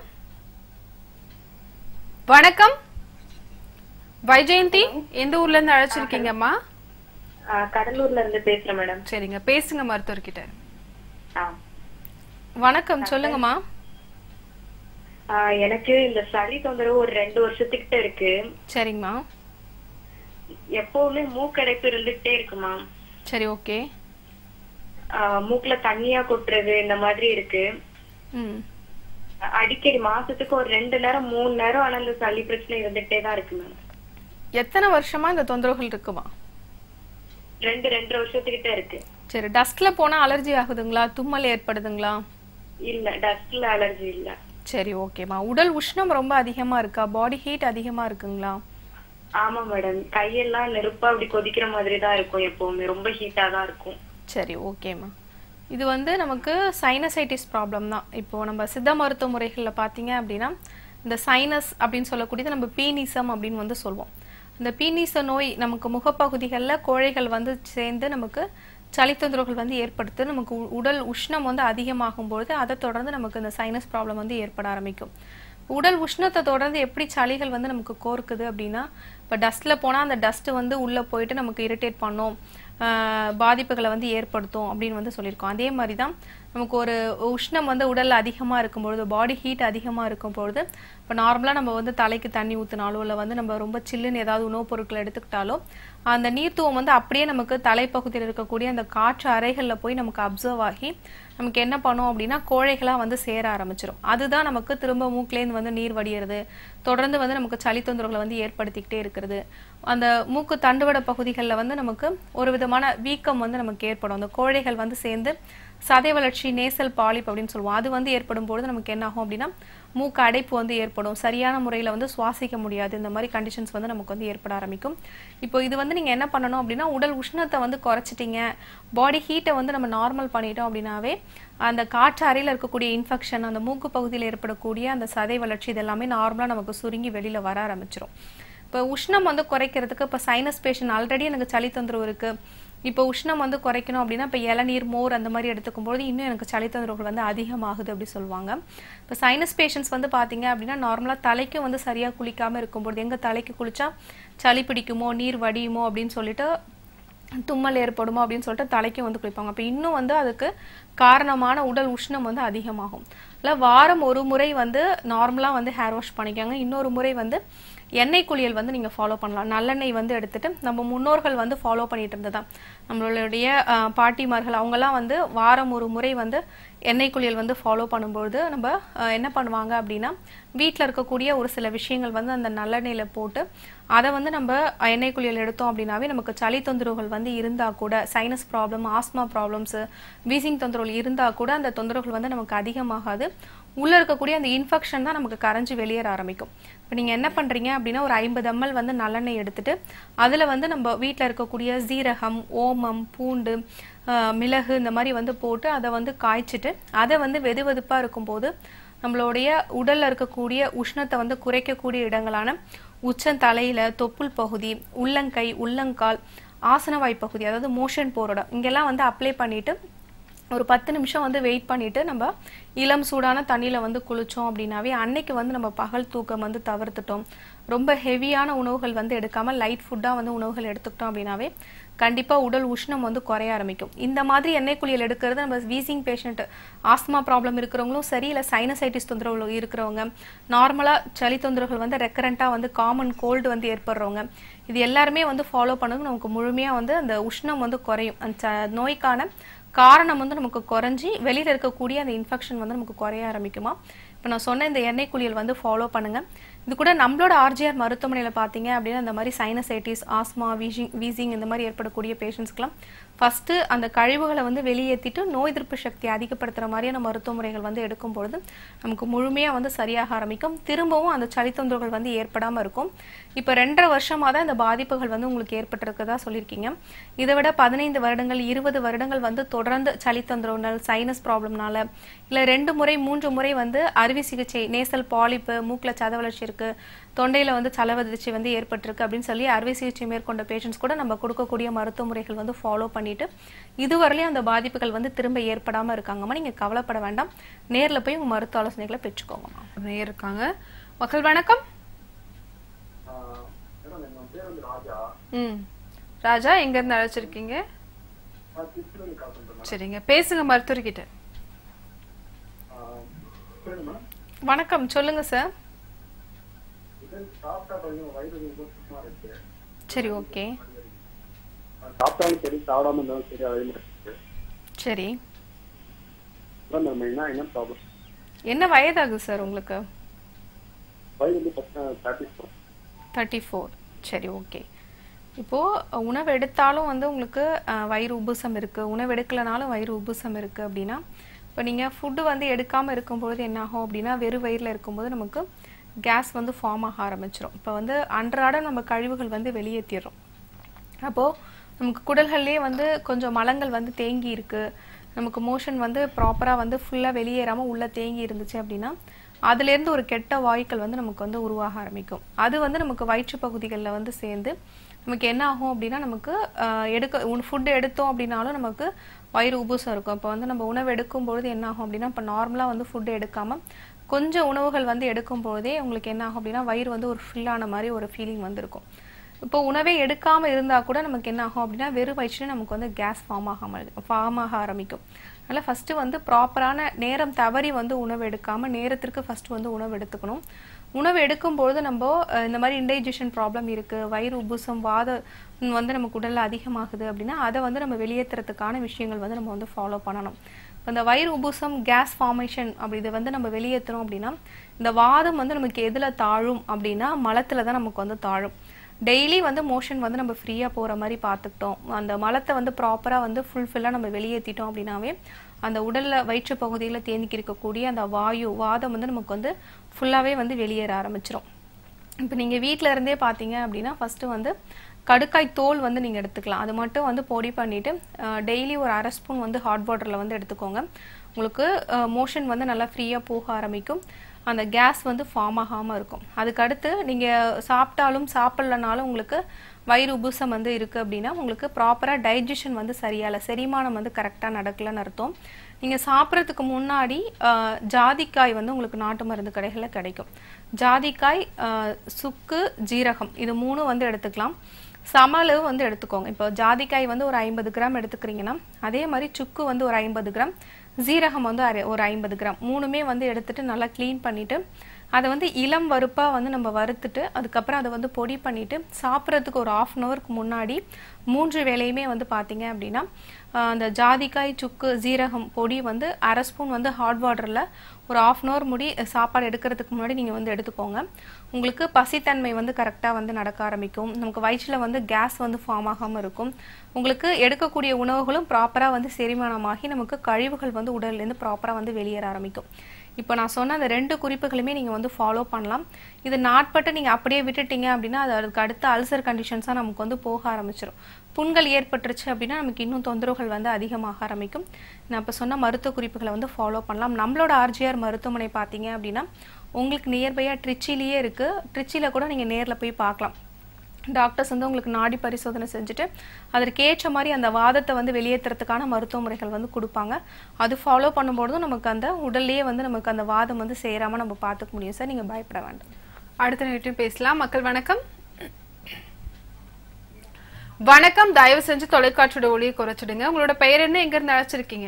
வணக்கம் வைஜெயந்தி எந்த ஊர்ல இருந்து அழைச்சிருக்கீங்கம்மா கடலூர்ல இருந்து பேசுறேன் மேடம் சரிங்க பேசுங்க மருத்துவர்கிட்ட வணக்கம் சொல்லுங்கம்மா எனக்கு இந்த சளி தொந்தரவு ஒரு ரெண்டு வருஷத்துக்கிட்ட இருக்கு சரிங்கம்மா எப்பவுமே மூக்கடைப்பு இருந்துகிட்டே இருக்குமா சரி ஓகே மூக்குல தண்ணியா கொட்டுறது இந்த மாதிரி இருக்கு ம் அடிக்கடி மாசத்துக்கு ஒரு ரெண்டு நேரம் மூணு நேரம் ஆனா இந்த சளி பிரச்சனை இருந்துகிட்டே தான் இருக்கு மேம் எத்தனை வருஷமா இந்த தொந்தரவுகள் இருக்குமா ரெண்டு ரெண்டு வருஷத்துக்கிட்ட இருக்கு சரி டஸ்ட்ல போனா அலர்ஜி ஆகுதுங்களா தும்மல் ஏற்படுதுங்களா இல்ல டஸ்ட்ல அலர்ஜி இல்ல சரி ஓகேம்மா உடல் உஷ்ணம் ரொம்ப அதிகமா இருக்கா பாடி ஹீட் அதிகமா இருக்குங்களா ஆமா மேடம் கையெல்லாம் நெருப்பா அப்படி கொதிக்கிற மாதிரி தான் இருக்கும் எப்பவுமே ரொம்ப ஹீட்டா தான் இருக்கும் சரி ஓகேம்மா இது வந்து நமக்கு சைனசைட்டிஸ் ப்ராப்ளம் தான் இப்போ நம்ம சித்த மருத்துவ முறைகளில் பார்த்தீங்க அப்படின்னா இந்த சைனஸ் அப்படின்னு சொல்லக்கூடியது நம்ம பீனிசம் அப்படின்னு வந்து சொல்லுவோம் இந்த பீனிச நோய் நமக்கு முகப்பகுதிகளில் கோழைகள் வந்து சேர்ந்து நமக்கு சளி தொந்தரவுகள் வந்து ஏற்படுத்து நமக்கு உ- உடல் உஷ்ணம் வந்து அதிகமாகும் பொழுது அதை தொடர்ந்து நமக்கு இந்த சைனஸ் ப்ராப்ளம் வந்து ஏற்பட ஆரம்பிக்கும் உடல் உஷ்ணத்தை தொடர்ந்து எப்படி சளிகள் வந்து நமக்கு கோர்க்குது அப்படின்னா இப்போ டஸ்ட்டில் போனால் அந்த டஸ்ட்டு வந்து உள்ளே போயிட்டு நமக்கு இரிட்டேட் பண்ணும் ஆஹ் பாதிப்புகளை வந்து ஏற்படுத்தும் அப்படின்னு வந்து சொல்லியிருக்கோம் அதே மாதிரி தான் நமக்கு ஒரு உஷ்ணம் வந்து உடல்ல அதிகமாக இருக்கும் பொழுது பாடி ஹீட் அதிகமாக இருக்கும் பொழுது இப்போ நார்மலாக நம்ம வந்து தலைக்கு தண்ணி ஊற்றினாலோ இல்லை வந்து நம்ம ரொம்ப சில்லுன்னு ஏதாவது உணவுப் பொருட்களை எடுத்துக்கிட்டாலோ அந்த நீர்த்துவம் வந்து அப்படியே நமக்கு தலைப்பகுதியில் இருக்கக்கூடிய அந்த காற்று அறைகளில் போய் நமக்கு அப்சர்வ் ஆகி நமக்கு என்ன பண்ணும் அப்படின்னா கோழைகளாக வந்து சேர ஆரம்பிச்சிடும் அதுதான் நமக்கு திரும்ப மூக்குலேருந்து வந்து நீர் வடியறது தொடர்ந்து வந்து நமக்கு சளி தொந்தரவுகளை வந்து ஏற்படுத்திக்கிட்டே இருக்கிறது அந்த மூக்கு தண்டுவட பகுதிகளில் வந்து நமக்கு ஒரு விதமான வீக்கம் வந்து நமக்கு ஏற்படும் அந்த கோழைகள் வந்து சேர்ந்து சதை வளர்ச்சி நேசல் பாலிப் அப்படின்னு சொல்லுவோம் அது வந்து ஏற்படும் பொழுது நமக்கு என்ன ஆகும் அப்படின்னா மூக்கு அடைப்பு வந்து ஏற்படும் சரியான முறையில் வந்து சுவாசிக்க முடியாது இந்த மாதிரி கண்டிஷன்ஸ் வந்து நமக்கு வந்து ஏற்பட ஆரம்பிக்கும் இப்போ இது வந்து நீங்கள் என்ன பண்ணணும் அப்படின்னா உடல் உஷ்ணத்தை வந்து குறைச்சிட்டீங்க பாடி ஹீட்டை வந்து நம்ம நார்மல் பண்ணிட்டோம் அப்படின்னாவே அந்த காற்று அறையில் இருக்கக்கூடிய இன்ஃபெக்ஷன் அந்த மூக்கு பகுதியில் ஏற்படக்கூடிய அந்த சதை வளர்ச்சி இதெல்லாமே நார்மலாக நமக்கு சுருங்கி வெளியில் வர ஆரம்பிச்சிரும் இப்போ உஷ்ணம் வந்து குறைக்கிறதுக்கு இப்போ சைனஸ் பேஷண்ட் ஆல்ரெடி எனக்கு சளி தொந்தரவு இருக்கு இப்போ உஷ்ணம் வந்து குறைக்கணும் அப்படின்னா இப்போ இளநீர் மோர் அந்த மாதிரி எடுத்துக்கும்போது இன்னும் எனக்கு சளி தொந்தரவுகள் வந்து அதிகமாகுது அப்படி சொல்லுவாங்க இப்போ சைனஸ் பேஷண்ட்ஸ் வந்து பார்த்தீங்க அப்படின்னா நார்மலாக தலைக்கும் வந்து சரியாக குளிக்காமல் இருக்கும்போது எங்கே தலைக்கு குளிச்சா சளி பிடிக்குமோ நீர் வடியுமோ அப்படின்னு சொல்லிட்டு தும்மல் ஏற்படுமோ அப்படின்னு சொல்லிட்டு தலைக்கும் வந்து குளிப்பாங்க அப்போ இன்னும் வந்து அதுக்கு காரணமான உடல் உஷ்ணம் வந்து அதிகமாகும் இல்லை வாரம் ஒரு முறை வந்து நார்மலாக வந்து ஹேர் வாஷ் பண்ணிக்கோங்க இன்னொரு முறை வந்து எண்ணெய் குளியல் வந்து நீங்கள் ஃபாலோ பண்ணலாம் நல்லெண்ணெய் வந்து எடுத்துட்டு நம்ம முன்னோர்கள் வந்து ஃபாலோ பண்ணிட்டு இருந்ததான் நம்மளுடைய அஹ், பாட்டிமார்கள் அவங்கெல்லாம் வந்து வாரம் ஒரு முறை வந்து எண்ணெய் குளியல் வந்து ஃபாலோ பண்ணும்பொழுது நம்ம அஹ், என்ன பண்ணுவாங்க அப்படின்னா வீட்டில் இருக்கக்கூடிய ஒரு சில விஷயங்கள் வந்து அந்த நல்லெண்ணெயில் போட்டு அதை வந்து நம்ம எண்ணெய் குளியல் எடுத்தோம் அப்படின்னாவே நமக்கு சளி தொந்தரவுகள் வந்து இருந்தால் கூட சைனஸ் ப்ராப்ளம் ஆஸ்மா ப்ராப்ளம்ஸு வீசிங் தொந்தரவுகள் இருந்தால் கூட அந்த தொந்தரவுகள் வந்து நமக்கு அதிகமாகாது உள்ளே இருக்கக்கூடிய அந்த இன்ஃபெக்ஷன் தான் நமக்கு கரைஞ்சு வெளியேற ஆரம்பிக்கும் இப்போ நீங்கள் என்ன பண்ணுறீங்க அப்படின்னா ஒரு ஐம்பது எம்எல் வந்து நல்லெண்ணெய் எடுத்துட்டு அதில் வந்து நம்ம வீட்டில் இருக்கக்கூடிய சீரகம் ஓமம் பூண்டு ஆஹ், மிளகு இந்த மாதிரி வந்து போட்டு அதை வந்து காய்ச்சிட்டு அதை வந்து வெது வெதுப்பாக இருக்கும்போது நம்மளுடைய உடல்ல இருக்கக்கூடிய உஷ்ணத்தை வந்து குறைக்கக்கூடிய இடங்களான உச்சந்தலையில தொப்புள் பகுதி உள்ளங்கை உள்ளங்கால் ஆசனவாய் பகுதி அதாவது மோஷன் போற இடம் இங்கெல்லாம் வந்து அப்ளை பண்ணிட்டு ஒரு பத்து நிமிஷம் வந்து வெயிட் பண்ணிட்டு நம்ம இளம் சூடான தண்ணியில வந்து குளிச்சோம் அப்படின்னாவே அன்னைக்கு வந்து நம்ம பகல் தூக்கம் வந்து தவிர்த்துட்டோம் ரொம்ப ஹெவியான உணவுகள் வந்து எடுக்காம லைட் ஃபுட்டா வந்து உணவுகள் எடுத்துக்கிட்டோம் அப்படின்னாவே கண்டிப்பா உடல் உஷ்ணம் வந்து குறைய ஆரம்பிக்கும் இந்த மாதிரி எண்ணெய் குளியல் எடுக்கிறது நம்ம வீசிங் பேஷண்ட் ஆஸ்மா ப்ராப்ளம் இருக்கிறவங்களும் சரி இல்ல சைனசைட்டிஸ் தொந்தரவு இருக்கிறவங்க நார்மலா சளி தொந்தரவுகள் வந்து ரெக்கரண்டா வந்து காமன் கோல்டு வந்து ஏற்படுறவங்க இது எல்லாருமே வந்து ஃபாலோ பண்ணது நமக்கு முழுமையா வந்து அந்த உஷ்ணம் வந்து குறையும் அந்த ச- நோய்க்கான காரணம் வந்து நமக்கு குறைஞ்சி வெளியில இருக்கக்கூடிய அந்த இன்ஃபெக்ஷன் வந்து நமக்கு குறைய ஆரம்பிக்குமா இப்போ நான் சொன்ன இந்த எண்ணெய் குளியல் வந்து ஃபாலோ பண்ணுங்க இது கூட நம்மளோட ஆர்ஜிஆர் மருத்துவமனையில பார்த்தீங்க அப்படின்னா இந்த மாதிரி சைனசைட்டிஸ் ஆஸ்மா வீசிங் வீசிங் இந்த மாதிரி ஏற்படக்கூடிய பேஷண்ட்ஸ்க்குலாம் ஃபர்ஸ்ட் அந்த கழிவுகளை வந்து வெளியேற்றிட்டு நோய் எதிர்ப்பு சக்தி அதிகப்படுத்துற மாதிரியான மருத்துவ முறைகள் வந்து எடுக்கும் பொழுது நமக்கு முழுமையா வந்து சரியாக ஆரம்பிக்கும் திரும்பவும் அந்த சளி தொந்தரவுகள் வந்து ஏற்படாம இருக்கும் இப்போ ரெண்டரை வருஷமா தான் இந்த பாதிப்புகள் வந்து உங்களுக்கு ஏற்பட்டிருக்கதா சொல்லியிருக்கீங்க இதை விட பதினைந்து வருடங்கள் இருபது வருடங்கள் வந்து தொடர்ந்து சளி தொந்தரவுனால் சைனஸ் ப்ராப்ளம்னால இல்ல ரெண்டு முறை மூன்று முறை வந்து அறுவை சிகிச்சை நேசல் பாலிப்பு மூக்குல சத வளர்ச்சி இருக்கு தொண்டையில வந்து சலவதிர்ச்சி வந்து ஏற்பட்டிருக்கு அப்படின்னு சொல்லி அறுவை சிகிச்சை மேற்கொண்ட பேஷண்ட்ஸ் கூட நம்ம கொடுக்கக்கூடிய மருத்துவ முறைகள் வந்து ஃபாலோ பண்ணிட்டு இதுவரையிலும் அந்த பாதிப்புகள் வந்து திரும்ப ஏற்படாம இருக்காங்கம்மா நீங்க கவலைப்பட வேண்டாம் நேர்ல போய் உங்க மருத்துவ ஆலோசனைகளை பெற்றுக்கோங்கம்மா நேயர் இருக்காங்க மக்கள் வணக்கம் ம் ராஜா எங்க இருந்து அழைச்சிருக்கீங்க சரிங்க பேசுங்க மருத்துவர்கிட்ட வணக்கம் சொல்லுங்க சார் சரி ஓகே சாப்பிட்டாலும் சரி சாப்பிடாம இருந்தாலும் சரி அதே மாதிரி இருக்கு. சரி அதான் நம்ம என்ன என்ன ப்ராப்ளம் என்ன வயதாகுது சார் உங்களுக்கு வயது வந்து பசங்க ப்ராக்டிஸ் தேர்ட்டி ஃபோர் சரி ஓகே இப்போது உணவு எடுத்தாலும் வந்து உங்களுக்கு அஹ், வயிறு உபுசம் இருக்குது உணவு எடுக்கலனாலும் வயிறு உபுசம் இருக்குது அப்படின்னா இப்போ நீங்கள் ஃபுட்டு வந்து எடுக்காமல் இருக்கும்பொழுது என்ன ஆகும் அப்படின்னா வெறும் வயிறில் இருக்கும்போது நமக்கு கேஸ் வந்து ஃபார்ம் ஆக ஆரம்பிச்சிடும் இப்போ வந்து அன்றாடம் நம்ம கழிவுகள் வந்து வெளியேற்றிடுறோம் அப்போது நமக்கு குடல்கள்லேயே வந்து கொஞ்சம் மலங்கள் வந்து தேங்கி இருக்கு நமக்கு மோஷன் வந்து ப்ராப்பராக வந்து ஃபுல்லாக வெளியேறாமல் உள்ளே தேங்கி இருந்துச்சு அப்படின்னா அதுலேருந்து ஒரு கெட்ட வாயுக்கள் வந்து நமக்கு வந்து உருவாக ஆரம்பிக்கும் அது வந்து நமக்கு வயிற்று பகுதிகளில் வந்து சேர்ந்து நமக்கு என்ன ஆகும் அப்படின்னா நமக்கு ஆஹ், எடுக்க ஃபுட் எடுத்தோம் அப்படின்னாலும் நமக்கு வயிறு உபுசம் இருக்கும் இப்போ வந்து நம்ம உணவு எடுக்கும் பொழுது என்ன ஆகும் அப்படின்னா இப்போ நார்மலாக வந்து ஃபுட் எடுக்காம கொஞ்சம் உணவுகள் வந்து எடுக்கும் பொழுதே உங்களுக்கு என்ன ஆகும் அப்படின்னா வயிறு வந்து ஒரு ஃபில்லான மாதிரி ஒரு ஃபீலிங் வந்து இருக்கும் இப்போ உணவே எடுக்காம இருந்தா கூட நமக்கு என்ன ஆகும் அப்படின்னா வெறும் வயிற்றுல நமக்கு வந்து கேஸ் ஃபார்ம் ஆகாம ஃபார்ம் ஆக ஆரம்பிக்கும் அதனால ஃபர்ஸ்ட் வந்து ப்ராப்பரான நேரம் தவறி வந்து உணவு எடுக்காம நேரத்திற்கு ஃபர்ஸ்ட் வந்து உணவு எடுத்துக்கணும் உணவு எடுக்கும் பொழுது நம்ம அஹ், இந்த மாதிரி இன்டைஜஷன் ப்ராப்ளம் இருக்கு வயிறு உபுசம் வாத ம், வந்து நமக்கு உடல்ல அதிகமாகுது அப்படின்னா அதை வந்து நம்ம வெளியேற்றுறதுக்கான விஷயங்கள் வந்து நம்ம வந்து ஃபாலோ பண்ணணும் இப்ப இந்த வயிறு உபுசம் கேஸ் ஃபார்மேஷன் அப்படி இதை வந்து நம்ம வெளியேற்றணும் அப்படின்னா இந்த வாதம் வந்து நமக்கு எதுல தாழும் அப்படின்னா மலத்துல தான் நமக்கு வந்து தாழும் டெய்லி வந்து மோஷன் வந்து நம்ம ஃப்ரீயாக போகிற மாதிரி பார்த்துக்கிட்டோம் அந்த மலத்தை வந்து ப்ராப்பராக வந்து ஃபுல்ஃபில்லாக நம்ம வெளியேற்றிட்டோம் அப்படின்னாவே அந்த உடலில் வயிற்று பகுதியில் தேங்கிக்கு இருக்கக்கூடிய அந்த வாயு வாதம் வந்து நமக்கு வந்து ஃபுல்லாகவே வந்து வெளியேற ஆரம்பிச்சிரும் இப்போ நீங்கள் வீட்டில் இருந்தே பார்த்தீங்க அப்படின்னா ஃபஸ்ட்டு வந்து கடுக்காய் தோல் வந்து நீங்கள் எடுத்துக்கலாம் அது மட்டும் வந்து பொடி பண்ணிவிட்டு டெய்லி ஒரு அரை ஸ்பூன் வந்து ஹாட் வாட்டரில் வந்து எடுத்துக்கோங்க உங்களுக்கு மோஷன் வந்து நல்லா ஃப்ரீயாக போக ஆரம்பிக்கும் அந்த கேஸ் வந்து ஃபார்ம் ஆகாமல் இருக்கும் அதுக்கு அடுத்து நீங்கள் சாப்பிட்டாலும் சாப்பிட்லனாலும் உங்களுக்கு வயிறு உபுசம் வந்து இருக்குது அப்படின்னா உங்களுக்கு ப்ராப்பராக டைஜஷன் வந்து சரியால செரிமானம் வந்து கரெக்டாக நடக்கலன்னு அர்த்தம் நீங்கள் சாப்பிட்றதுக்கு முன்னாடி ஆஹ், ஜாதிக்காய் வந்து உங்களுக்கு நாட்டு மருந்து கடைகளில் கிடைக்கும் ஜாதிக்காய் ஆஹ், சுக்கு ஜீரகம் இது மூணும் வந்து எடுத்துக்கலாம் சம அளவு வந்து எடுத்துக்கோங்க இப்போ ஜாதிக்காய் வந்து ஒரு ஐம்பது கிராம் எடுத்துக்கிறீங்கன்னா அதே மாதிரி சுக்கு வந்து ஒரு ஐம்பது கிராம் ஜீரகம் வந்து அரை- ஒரு ஐம்பது கிராம் மூணுமே வந்து எடுத்துட்டு நல்லா க்ளீன் பண்ணிட்டு அதை வந்து இளம் வறுப்பா வந்து நம்ம வறுத்துட்டு அதுக்கப்புறம் அதை வந்து பொடி பண்ணிட்டு சாப்பிட்றதுக்கு ஒரு ஆஃப் அன் ஹவருக்கு முன்னாடி மூன்று வேளையுமே வந்து பார்த்தீங்க அப்படின்னா ஆஹ், அந்த ஜாதிக்காய் சுக்கு ஜீரகம் பொடி வந்து அரை ஸ்பூன் வந்து ஹாட் வாட்டரில் ஒரு ஆஃப் அன் ஹவர் முடி சாப்பாடு எடுக்கிறதுக்கு முன்னாடி நீங்கள் வந்து எடுத்துக்கோங்க உங்களுக்கு பசித்தன்மை வந்து கரெக்டாக வந்து நடக்க ஆரம்பிக்கும் நமக்கு வயிற்றில் வந்து கேஸ் வந்து ஃபார்ம் ஆகாமல் இருக்கும் உங்களுக்கு எடுக்கக்கூடிய உணவுகளும் ப்ராப்பராக வந்து செரிமானமாகி நமக்கு கழிவுகள் வந்து உடல்லேருந்து ப்ராப்பராக வந்து வெளியேற ஆரம்பிக்கும் இப்போ நான் சொன்ன அந்த ரெண்டு குறிப்புகளுமே நீங்கள் வந்து ஃபாலோ பண்ணலாம் இது நாட்பட்டு நீங்கள் அப்படியே விட்டுட்டீங்க அப்படின்னா அது அதுக்கு அடுத்த அல்சர் கண்டிஷன்ஸாக நமக்கு வந்து போக ஆரம்பிச்சிடும் புண்கள் ஏற்பட்டுருச்சு அப்படின்னா நமக்கு இன்னும் தொந்தரவுகள் வந்து அதிகமாக ஆரம்பிக்கும் நான் இப்போ சொன்ன மருத்துவ குறிப்புகளை வந்து ஃபாலோ பண்ணலாம் நம்மளோட ஆர்ஜிஆர் மருத்துவமனை பார்த்தீங்க அப்படின்னா உங்களுக்கு நியர்பையாக ட்ரிச்சிலேயே இருக்குது ட்ரிச்சியில் கூட நீங்கள் நேரில் போய் பார்க்கலாம் டாக்டர்ஸ் வந்து உங்களுக்கு நாடி பரிசோதனை செஞ்சுட்டு அதற்கு ஏற்ற மாதிரி அந்த வாதத்தை வந்து வெளியேற்றுறதுக்கான மருத்துவ முறைகள் வந்து கொடுப்பாங்க அது ஃபாலோ பண்ணும்போதும் நமக்கு அந்த உடல்லையே வந்து நமக்கு அந்த வாதம் வந்து சேராமல் நம்ம பார்த்துக்க முடியும் சார் நீங்கள் பயப்பட வேண்டாம் அடுத்த நேரத்தையும் பேசலாம் மக்கள் வணக்கம் வணக்கம் தயவு செஞ்சு தொலைக்காட்சியோட ஒளியை குறைச்சிடுங்க உங்களோட பெயர் என்ன எங்க இருந்து அழைச்சிருக்கீங்க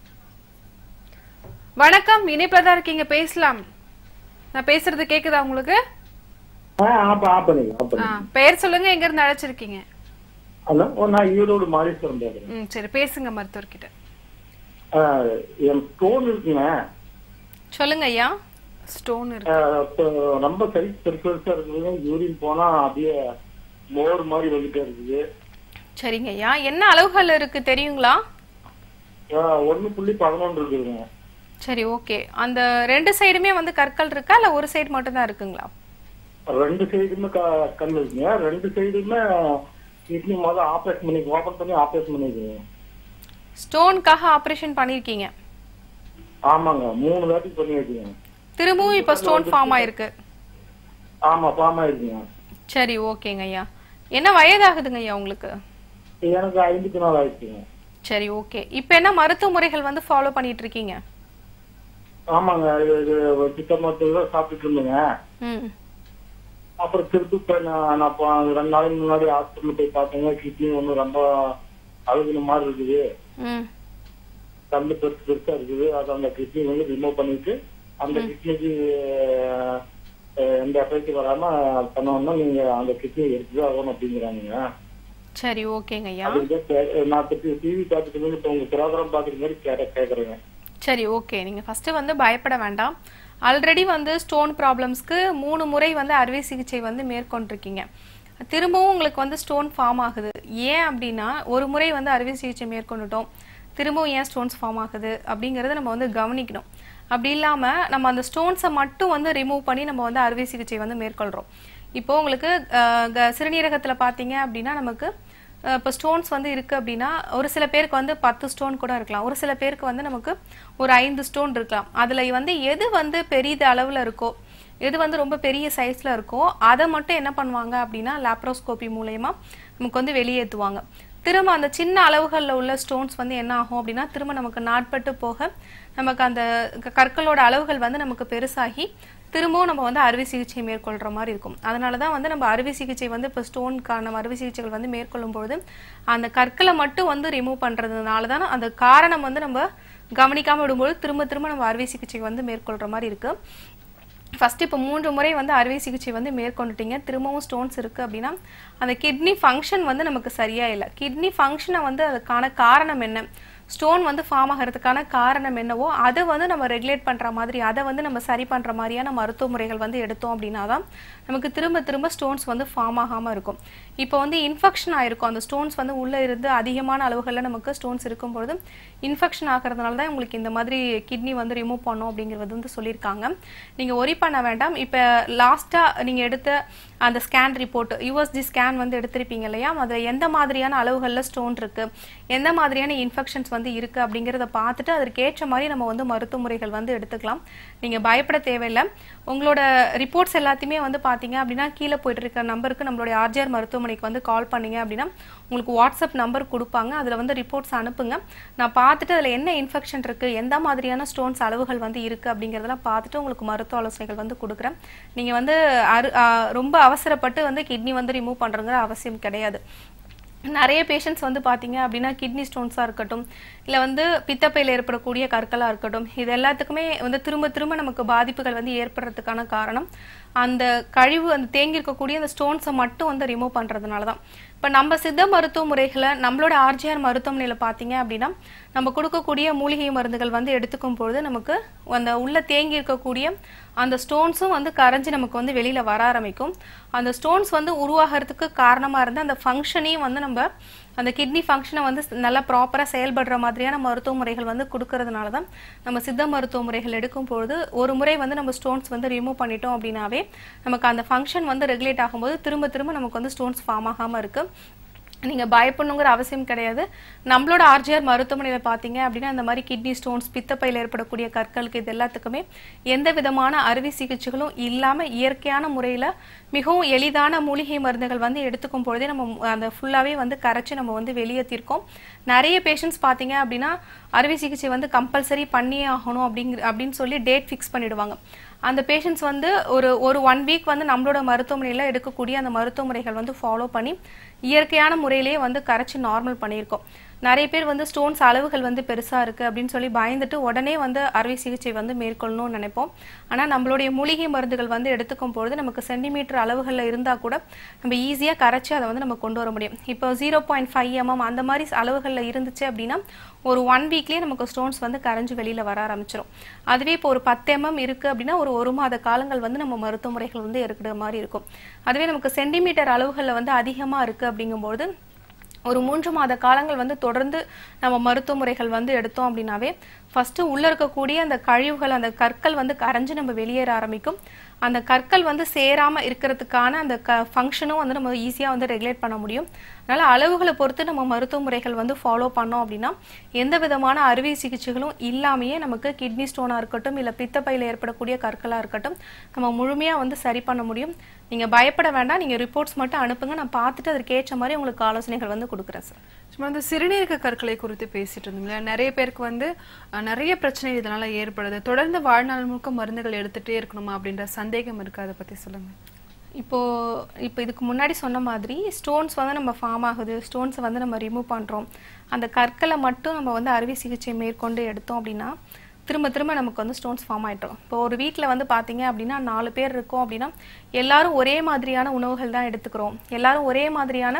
வணக்கம் இணைப்புல தான் இருக்கீங்க பேசலாம் நான் பேசுறது கேக்குதா உங்களுக்கு ஆ ஆப் ஆப் பண்ணுங்க ஆப் ஆ, பண்ணுங்க பெயர் சொல்லுங்க எங்க இருந்து அழைச்சிருக்கீங்க ஹலோ ஓ, நான் ஈரோடு மாரீஸ்வரம் பேசுறேன் ம் சரி பேசுங்க மருத்துவர்கிட்ட ஆ, என் ஸ்டோன் இருக்குங்க சொல்லுங்க ஐயா ஸ்டோன் ஆ, இருக்கு இப்போ ரொம்ப சைஸ் பெருசு பெருசா இருக்குது யூரின் போனா அப்படியே மோர் மாதிரி வந்துட்டே இருக்குது சரிங்க ஐயா என்ன அளவுகள் இருக்கு தெரியுங்களா ஒன்னு புள்ளி பதினொன்று இருக்குதுங்க சரி ஓகே அந்த ரெண்டு சைடுமே வந்து கற்கள் இருக்கா இல்லை ஒரு சைடு மட்டும் தான் இருக்குங்களா ரெண்டு சைடுமே க- கல் இருக்குங்க ரெண்டு சைடுமே கிட்னி முதல்ல ஆப்ரேஷன் பண்ணி ஓபன் பண்ணி ஆப்ரேஷன் பண்ணிருக்குங்க ஸ்டோனுக்காக ஆப்ரேஷன் பண்ணியிருக்கீங்க ஆமாங்க மூணு வாட்டி பண்ணி வச்சுங்க திரும்பவும் இப்போ ஸ்டோன் ஃபார்ம் ஆயிருக்கு ஆமா ஃபார்ம் ஆயிருக்குங்க சரி ஓகேங்க ஐயா என்ன வயதாகுதுங்க ஐயா உங்களுக்கு எனக்கு ஐம்பத்தி நாலு ஆயிடுச்சுங்க சரி ஓகே இப்போ என்ன மருத்துவ முறைகள் வந்து ஃபாலோ பண்ணிட்டு இருக்கீங்க ஆமாங்க இது இது சித்த மருத்துவ சாப்பிட்டுட்டு இருந்தேங்க ம் அப்புறம் திருப்பி இப்ப நான் நான் இப்போ ரெண்டு நாளைக்கு முன்னாடி ஹாஸ்பிட்டல் போய் பார்த்தேங்க கிட்னி ஒன்று ரொம்ப அழுகுன மாதிரி இருக்குது ம் கல்லு பெருசு பெருசா இருக்குது அது அந்த கிட்னி வந்து ரிமூவ் பண்ணிட்டு அந்த கிட்னிக்கு எந்த எஃபெக்ட் வராம பண்ணோம்னா நீங்க அந்த கிட்னி எடுத்துதான் ஆகணும் அப்படிங்கிறாங்க சரி ஓகேங்க ஐயா அதுக்கு கே- நான் டிவி பார்த்துட்டு இருந்து இப்ப உங்க ப்ரோக்ராம் பார்க்குற மாதிரி கேட்ட கேக்குறேங்க சரி ஓகே நீங்கள் ஃபஸ்ட்டு வந்து பயப்பட வேண்டாம் ஆல்ரெடி வந்து ஸ்டோன் ப்ராப்ளம்ஸ்க்கு மூணு முறை வந்து அறுவை சிகிச்சை வந்து மேற்கொண்டிருக்கீங்க திரும்பவும் உங்களுக்கு வந்து ஸ்டோன் ஃபார்ம் ஆகுது ஏன் அப்படின்னா ஒரு முறை வந்து அறுவை சிகிச்சை மேற்கொண்டுட்டோம் திரும்பவும் ஏன் ஸ்டோன்ஸ் ஃபார்ம் ஆகுது அப்படிங்கிறத நம்ம வந்து கவனிக்கணும் அப்படி இல்லாமல் நம்ம அந்த ஸ்டோன்ஸை மட்டும் வந்து ரிமூவ் பண்ணி நம்ம வந்து அறுவை சிகிச்சை வந்து மேற்கொள்கிறோம் இப்போ உங்களுக்கு அஹ், க- சிறுநீரகத்தில் பார்த்தீங்க அப்படின்னா நமக்கு அஹ் இப்போ ஸ்டோன்ஸ் வந்து இருக்குது அப்படின்னா ஒரு சில பேருக்கு வந்து பத்து ஸ்டோன் கூட இருக்கலாம் ஒரு சில பேருக்கு வந்து நமக்கு ஒரு ஐந்து ஸ்டோன் இருக்கலாம் அதில் வந்து எது வந்து பெரிய அளவில் இருக்கோ எது வந்து ரொம்ப பெரிய சைஸில் இருக்கோ அதை மட்டும் என்ன பண்ணுவாங்க அப்படின்னா லாப்ரோஸ்கோபி மூலயமா நமக்கு வந்து வெளியேற்றுவாங்க திரும்ப அந்த சின்ன அளவுகளில் உள்ள ஸ்டோன்ஸ் வந்து என்ன ஆகும் அப்படின்னா திரும்ப நமக்கு நாட்பட்டு போக நமக்கு அந்த க- கற்களோட அளவுகள் வந்து நமக்கு பெருசாகி திரும்பவும் நம்ம வந்து அறுவை சிகிச்சை மேற்கொள்கிற மாதிரி இருக்கும் அதனால தான் வந்து நம்ம அறுவை சிகிச்சை வந்து இப்போ ஸ்டோனுக்கான அறுவை சிகிச்சைகள் வந்து மேற்கொள்ளும் பொழுது அந்த கற்களை மட்டும் வந்து ரிமூவ் பண்ணுறதுனால தான் அந்த காரணம் வந்து நம்ம கவனிக்காமல் விடும்போது திரும்ப திரும்ப நம்ம அறுவை சிகிச்சை வந்து மேற்கொள்கிற மாதிரி இருக்குது ஃபர்ஸ்ட் இப்போ மூன்று முறை வந்து அறுவை சிகிச்சை வந்து மேற்கொண்டுட்டீங்க திரும்பவும் ஸ்டோன்ஸ் இருக்குது அப்படின்னா அந்த கிட்னி ஃபங்க்ஷன் வந்து நமக்கு சரியா இல்லை கிட்னி ஃபங்க்ஷனை வந்து அதுக்கான காரணம் என்ன ஸ்டோன் வந்து ஃபார்ம் ஆகிறதுக்கான காரணம் என்னவோ அதை வந்து நம்ம ரெகுலேட் பண்ணுற மாதிரி அதை வந்து நம்ம சரி பண்ணுற மாதிரியான மருத்துவ முறைகள் வந்து எடுத்தோம் அப்படின்னா தான் நமக்கு திரும்ப திரும்ப ஸ்டோன்ஸ் வந்து ஃபார்ம் ஆகாமல் இருக்கும் இப்போ வந்து இன்ஃபெக்ஷன் ஆயிருக்கும் அந்த ஸ்டோன்ஸ் வந்து உள்ளே இருந்து அதிகமான அளவுகளில் நமக்கு ஸ்டோன்ஸ் இருக்கும்பொழுது இன்ஃபெக்ஷன் ஆகிறதுனால தான் உங்களுக்கு இந்த மாதிரி கிட்னி வந்து ரிமூவ் பண்ணோம் அப்படிங்கிறது வந்து சொல்லியிருக்காங்க நீங்கள் ஒரி பண்ண வேண்டாம் இப்போ லாஸ்ட்டாக நீங்கள் எடுத்த அந்த ஸ்கேன் ரிப்போர்ட் யூஎஸ்ஜி ஸ்கேன் வந்து எடுத்திருப்பீங்க இல்லையா அதில் எந்த மாதிரியான அளவுகளில் ஸ்டோன் இருக்குது எந்த மாதிரியான இன்ஃபெக்ஷன்ஸ் வந்து இருக்குது அப்படிங்கிறத பார்த்துட்டு அதற்கேற்ற மாதிரி நம்ம வந்து மருத்துவ முறைகள் வந்து எடுத்துக்கலாம் நீங்கள் பயப்பட தேவையில்லை உங்களோட ரிப்போர்ட்ஸ் எல்லாத்தையுமே வந்து பார்த்தீங்க அப்படின்னா கீழே போயிட்டு இருக்க நம்பருக்கு நம்மளுடைய ஆர்ஜிஆர் மருத்துவமனைக்கு வந்து கால் பண்ணீங்க அப்படின்னா உங்களுக்கு வாட்ஸ்அப் நம்பர் கொடுப்பாங்க அதில் வந்து ரிப்போர்ட்ஸ் அனுப்புங்க நான் பார்த்துட்டு அதில் என்ன இன்ஃபெக்ஷன் இருக்குது எந்த மாதிரியான ஸ்டோன்ஸ் அளவுகள் வந்து இருக்குது அப்படிங்கிறதெல்லாம் பார்த்துட்டு உங்களுக்கு மருத்துவ ஆலோசனைகள் வந்து கொடுக்குறேன் நீங்கள் வந்து அரு ஆ, ரொம்ப அவசரப்பட்டு வந்து கிட்னி வந்து ரிமூவ் பண்ணுறங்கிற அவசியம் கிடையாது நிறைய பேஷண்ட்ஸ் வந்து பார்த்தீங்க அப்படின்னா கிட்னி ஸ்டோன்ஸாக இருக்கட்டும் இல்லை வந்து பித்தப்பையில் ஏற்படக்கூடிய கற்களாக இருக்கட்டும் இது எல்லாத்துக்குமே வந்து திரும்ப திரும்ப நமக்கு பாதிப்புகள் வந்து ஏற்படுறதுக்கான காரணம் அந்த கழிவு அந்த தேங்கி இருக்கக்கூடிய அந்த ஸ்டோன்ஸை மட்டும் வந்து ரிமூவ் பண்ணுறதுனால தான் இப்போ நம்ம சித்த மருத்துவ முறைகளை நம்மளோட ஆர்ஜிஆர் மருத்துவமனையில் பார்த்தீங்க அப்படின்னா நம்ம கொடுக்கக்கூடிய மூலிகை மருந்துகள் வந்து எடுத்துக்கும் பொழுது நமக்கு அந்த உள்ள தேங்கி இருக்கக்கூடிய அந்த ஸ்டோன்ஸும் வந்து கரைஞ்சி நமக்கு வந்து வெளியில் வர ஆரம்பிக்கும் அந்த ஸ்டோன்ஸ் வந்து உருவாகிறதுக்கு காரணமாக இருந்த அந்த ஃபங்க்ஷனையும் வந்து நம்ம அந்த கிட்னி ஃபங்க்ஷனை வந்து நல்லா ப்ராப்பராக செயல்படுற மாதிரியான மருத்துவ முறைகள் வந்து கொடுக்கறதுனால தான் நம்ம சித்த மருத்துவ முறைகள் எடுக்கும் பொழுது ஒரு முறை வந்து நம்ம ஸ்டோன்ஸ் வந்து ரிமூவ் பண்ணிட்டோம் அப்படின்னாவே நமக்கு அந்த ஃபங்க்ஷன் வந்து ரெகுலேட் ஆகும்போது திரும்ப திரும்ப நமக்கு வந்து ஸ்டோன்ஸ் ஃபார்ம் ஆகாமல் இருக்கு நீங்கள் பயப்படணுங்கிற அவசியம் கிடையாது நம்மளோட ஆர்ஜிஆர் மருத்துவமனையில் பார்த்தீங்க அப்படின்னா இந்த மாதிரி கிட்னி ஸ்டோன்ஸ் பித்தப்பையில் ஏற்படக்கூடிய கற்களுக்கு இது எல்லாத்துக்குமே எந்த விதமான அறுவை சிகிச்சைகளும் இல்லாமல் இயற்கையான முறையில் மிகவும் எளிதான மூலிகை மருந்துகள் வந்து எடுத்துக்கும் பொழுதே நம்ம அந்த ஃபுல்லாகவே வந்து கரைச்சி நம்ம வந்து வெளியேற்றிருக்கோம் நிறைய பேஷண்ட்ஸ் பார்த்தீங்க அப்படின்னா அறுவை சிகிச்சை வந்து கம்பல்சரி பண்ணியே ஆகணும் அப்படிங்கிற அப்படின்னு சொல்லி டேட் ஃபிக்ஸ் பண்ணிடுவாங்க அந்த பேஷண்ட்ஸ் வந்து ஒரு ஒரு ஒன் வீக் வந்து நம்மளோட மருத்துவமனையில் எடுக்கக்கூடிய அந்த மருத்துவ முறைகள் வந்து ஃபாலோ பண்ணி இயற்கையான முறையிலேயே வந்து கரைச்சி நார்மல் பண்ணியிருக்கோம் நிறைய பேர் வந்து ஸ்டோன்ஸ் அளவுகள் வந்து பெருசாக இருக்குது அப்படின்னு சொல்லி பயந்துட்டு உடனே வந்து அறுவை சிகிச்சை வந்து மேற்கொள்ளணும்னு நினைப்போம் ஆனால் நம்மளுடைய மூலிகை மருந்துகள் வந்து எடுத்துக்கும் பொழுது நமக்கு சென்டிமீட்டர் அளவுகளில் இருந்தால் கூட நம்ம ஈஸியாக கரைச்சி அதை வந்து நம்ம கொண்டு வர முடியும் இப்போ ஜீரோ பாயிண்ட் ஃபைவ் எம்எம் அந்த மாதிரி அளவுகளில் இருந்துச்சு அப்படின்னா ஒரு ஒன் வீக்லேயே நமக்கு ஸ்டோன்ஸ் வந்து கரைஞ்சு வெளியில் வர ஆரம்பிச்சிடும் அதுவே இப்போ ஒரு பத்து எம்எம் இருக்குது அப்படின்னா ஒரு ஒரு மாத காலங்கள் வந்து நம்ம மருத்துவ முறைகள் வந்து எடுக்கிற மாதிரி இருக்கும் அதுவே நமக்கு சென்டிமீட்டர் அளவுகளில் வந்து அதிகமாக இருக்குது அப்படிங்கும்போது ஒரு மூன்று மாத காலங்கள் வந்து தொடர்ந்து நம்ம மருத்துவ முறைகள் வந்து எடுத்தோம் அப்படின்னாவே ஃபஸ்ட்டு உள்ளே இருக்கக்கூடிய அந்த கழிவுகள் அந்த கற்கள் வந்து கரைஞ்சு நம்ம வெளியேற ஆரம்பிக்கும் அந்த கற்கள் வந்து சேராமல் இருக்கிறதுக்கான அந்த க ஃபங்க்ஷனும் வந்து நம்ம ஈஸியாக வந்து ரெகுலேட் பண்ண முடியும் அதனால் அளவுகளை பொறுத்து நம்ம மருத்துவ முறைகள் வந்து ஃபாலோ பண்ணோம் அப்படின்னா எந்த விதமான அறுவை சிகிச்சைகளும் இல்லாமையே நமக்கு கிட்னி ஸ்டோனாக இருக்கட்டும் இல்லை பித்தப்பையில் ஏற்படக்கூடிய கற்களாக இருக்கட்டும் நம்ம முழுமையாக வந்து சரி பண்ண முடியும் நீங்கள் பயப்பட வேண்டாம் நீங்கள் ரிப்போர்ட்ஸ் மட்டும் அனுப்புங்க நான் பார்த்துட்டு அதற்கு ஏற்ற மாதிரி உங்களுக்கு ஆலோசனைகள் வந்து கொடுக்குறேன் சார் சும்மா அந்த சிறுநீரக கற்களை குறித்து பேசிட்டு இருந்தோம் இல்லையா நிறைய பேருக்கு வந்து அஹ், நிறைய பிரச்சனை இதனால ஏற்படுது தொடர்ந்து வாழ்நாள் முழுக்க மருந்துகள் எடுத்துட்டே இருக்கணுமா அப்படின்ற சந்தேகம் இருக்கு அதை பத்தி சொல்லுங்க இப்போ இப்போ இதுக்கு முன்னாடி சொன்ன மாதிரி ஸ்டோன்ஸ் வந்து நம்ம ஃபார்ம் ஆகுது ஸ்டோன்ஸை வந்து நம்ம ரிமூவ் பண்ணுறோம் அந்த கற்களை மட்டும் நம்ம வந்து அறுவை சிகிச்சை மேற்கொண்டு எடுத்தோம் அப்படின்னா திரும்ப திரும்ப நமக்கு வந்து ஸ்டோன்ஸ் ஃபார்ம் ஆகிட்டோம் இப்போ ஒரு வீட்டில் வந்து பார்த்தீங்க அப்படின்னா நாலு பேர் இருக்கோம் அப்படின்னா எல்லாரும் ஒரே மாதிரியான உணவுகள் தான் எடுத்துக்கிறோம் எல்லாரும் ஒரே மாதிரியான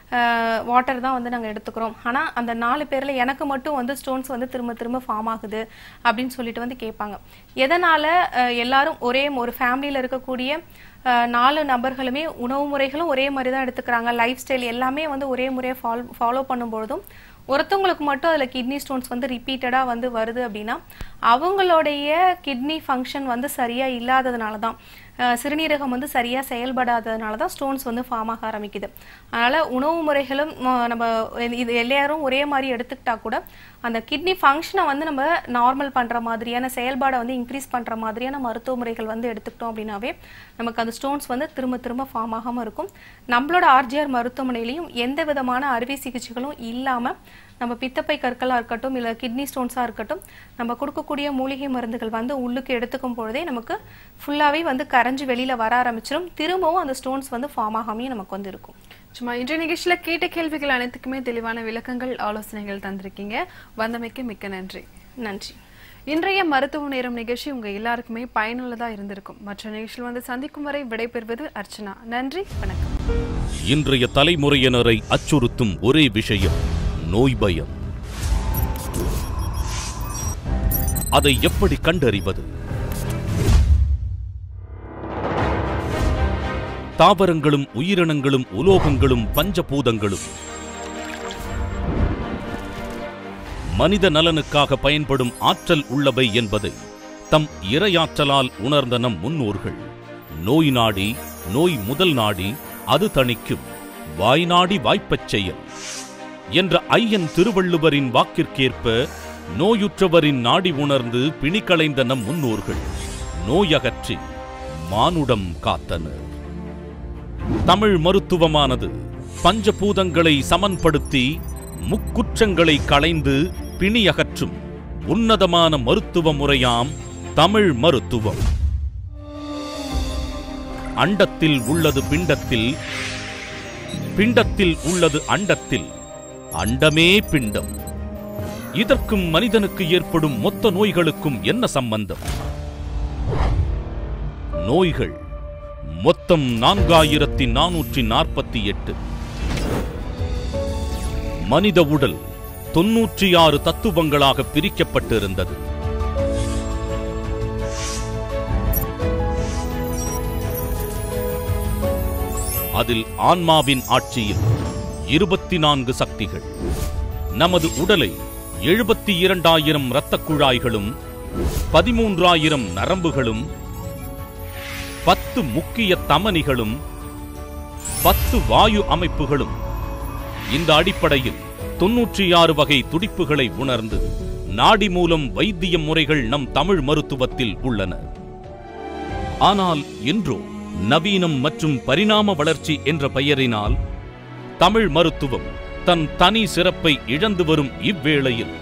வாட்டர் தான் வந்து நாங்கள் எடுத்துக்கிறோம் ஆனால் அந்த நாலு பேரில் எனக்கு மட்டும் வந்து ஸ்டோன்ஸ் வந்து திரும்ப திரும்ப ஃபார்ம் ஆகுது அப்படின்னு சொல்லிட்டு வந்து கேட்பாங்க எதனால் எல்லாரும் ஒரே ஒரு ஃபேமிலியில் இருக்கக்கூடிய அஹ், நாலு நபர்களுமே உணவு முறைகளும் ஒரே மாதிரி தான் எடுத்துக்கிறாங்க லைஃப் ஸ்டைல் எல்லாமே வந்து ஒரே முறையாக ஃபாலோ ஃபாலோ பண்ணும்பொழுதும் ஒருத்தவங்களுக்கு மட்டும் அதில் கிட்னி ஸ்டோன்ஸ் வந்து ரிப்பீட்டடாக வந்து வருது அப்படின்னா அவங்களுடைய கிட்னி ஃபங்க்ஷன் வந்து சரியாக இல்லாததுனால தான் அஹ், சிறுநீரகம் வந்து சரியாக செயல்படாததுனால தான் ஸ்டோன்ஸ் வந்து ஃபார்ம் ஆக ஆரம்பிக்குது அதனால் உணவு முறைகளும் அஹ், நம்ம இது எல்லாரும் ஒரே மாதிரி எடுத்துக்கிட்டா கூட அந்த கிட்னி ஃபங்க்ஷனை வந்து நம்ம நார்மல் பண்ணுற மாதிரியான செயல்பாடை வந்து இன்க்ரீஸ் பண்ணுற மாதிரியான மருத்துவ முறைகள் வந்து எடுத்துக்கிட்டோம் அப்படின்னாவே நமக்கு அந்த ஸ்டோன்ஸ் வந்து திரும்ப திரும்ப ஃபார்ம் ஆகாமல் இருக்கும் நம்மளோட ஆர்ஜிஆர் மருத்துவமனையிலையும் எந்த விதமான அறுவை சிகிச்சைகளும் இல்லாமல் நம்ம பித்தப்பை கற்களாக இருக்கட்டும் இல்லை கிட்னி ஸ்டோன்ஸாக இருக்கட்டும் நம்ம கொடுக்கக்கூடிய மூலிகை மருந்துகள் வந்து உள்ளுக்கு எடுத்துக்கும் பொழுதே நமக்கு ஃபுல்லாகவே வந்து கரைஞ்சு வெளியில் வர ஆரம்பிச்சிடும் திரும்பவும் அந்த ஸ்டோன்ஸ் வந்து ஃபார்ம் ஆகாமையே நமக்கு வந்து இருக்கும் சும்மா இன்றைய நிகழ்ச்சியில கேட்ட கேள்விகள் அனைத்துக்குமே தெளிவான விளக்கங்கள் ஆலோசனைகள் தந்திருக்கீங்க வந்தமைக்கு மிக்க நன்றி நன்றி இன்றைய மருத்துவ நேரம் நிகழ்ச்சி உங்க எல்லாருக்குமே பயனுள்ளதா இருந்திருக்கும் மற்ற நிகழ்ச்சியில் வந்து சந்திக்கும் வரை விடைபெறுவது அர்ச்சனா நன்றி வணக்கம் இன்றைய தலைமுறையினரை அச்சுறுத்தும் ஒரே விஷயம் நோய் பயம் அதை எப்படி கண்டறிவது தாவரங்களும் உயிரினங்களும் உலோகங்களும் பஞ்சபூதங்களும் மனித நலனுக்காக பயன்படும் ஆற்றல் உள்ளவை என்பதை தம் இரையாற்றலால் உணர்ந்த நம் முன்னோர்கள் நோய் நாடி நோய் முதல் நாடி அது தணிக்கும் வாய் நாடி வாய்ப்பச் செயல் என்ற ஐயன் திருவள்ளுவரின் வாக்கிற்கேற்ப நோயுற்றவரின் நாடி உணர்ந்து பிணிக்களைந்த நம் முன்னோர்கள் நோயகற்றி மானுடம் காத்தனர் தமிழ் மருத்துவமானது பஞ்சபூதங்களை சமன்படுத்தி முக்குற்றங்களை களைந்து பிணியகற்றும் உன்னதமான மருத்துவ முறையாம் தமிழ் மருத்துவம் அண்டத்தில் உள்ளது பிண்டத்தில் பிண்டத்தில் உள்ளது அண்டத்தில் அண்டமே பிண்டம் இதற்கும் மனிதனுக்கு ஏற்படும் மொத்த நோய்களுக்கும் என்ன சம்பந்தம் நோய்கள் மொத்தம் நான்காயிரத்தி நானூற்றி நாற்பத்தி எட்டு மனித உடல் தொன்னூற்றி ஆறு தத்துவங்களாக பிரிக்கப்பட்டிருந்தது அதில் ஆன்மாவின் ஆட்சியில் இருபத்தி நான்கு சக்திகள் நமது உடலை எழுபத்தி இரண்டாயிரம் இரத்தக் குழாய்களும் பதிமூன்றாயிரம் நரம்புகளும் பத்து முக்கிய தமனிகளும் பத்து வாயு அமைப்புகளும் இந்த அடிப்படையில் தொன்னூற்றி ஆறு வகை துடிப்புகளை உணர்ந்து நாடி மூலம் வைத்திய முறைகள் நம் தமிழ் மருத்துவத்தில் உள்ளன ஆனால் இன்றோ நவீனம் மற்றும் பரிணாம வளர்ச்சி என்ற பெயரினால் தமிழ் மருத்துவம் தன் தனி சிறப்பை இழந்து வரும் இவ்வேளையில்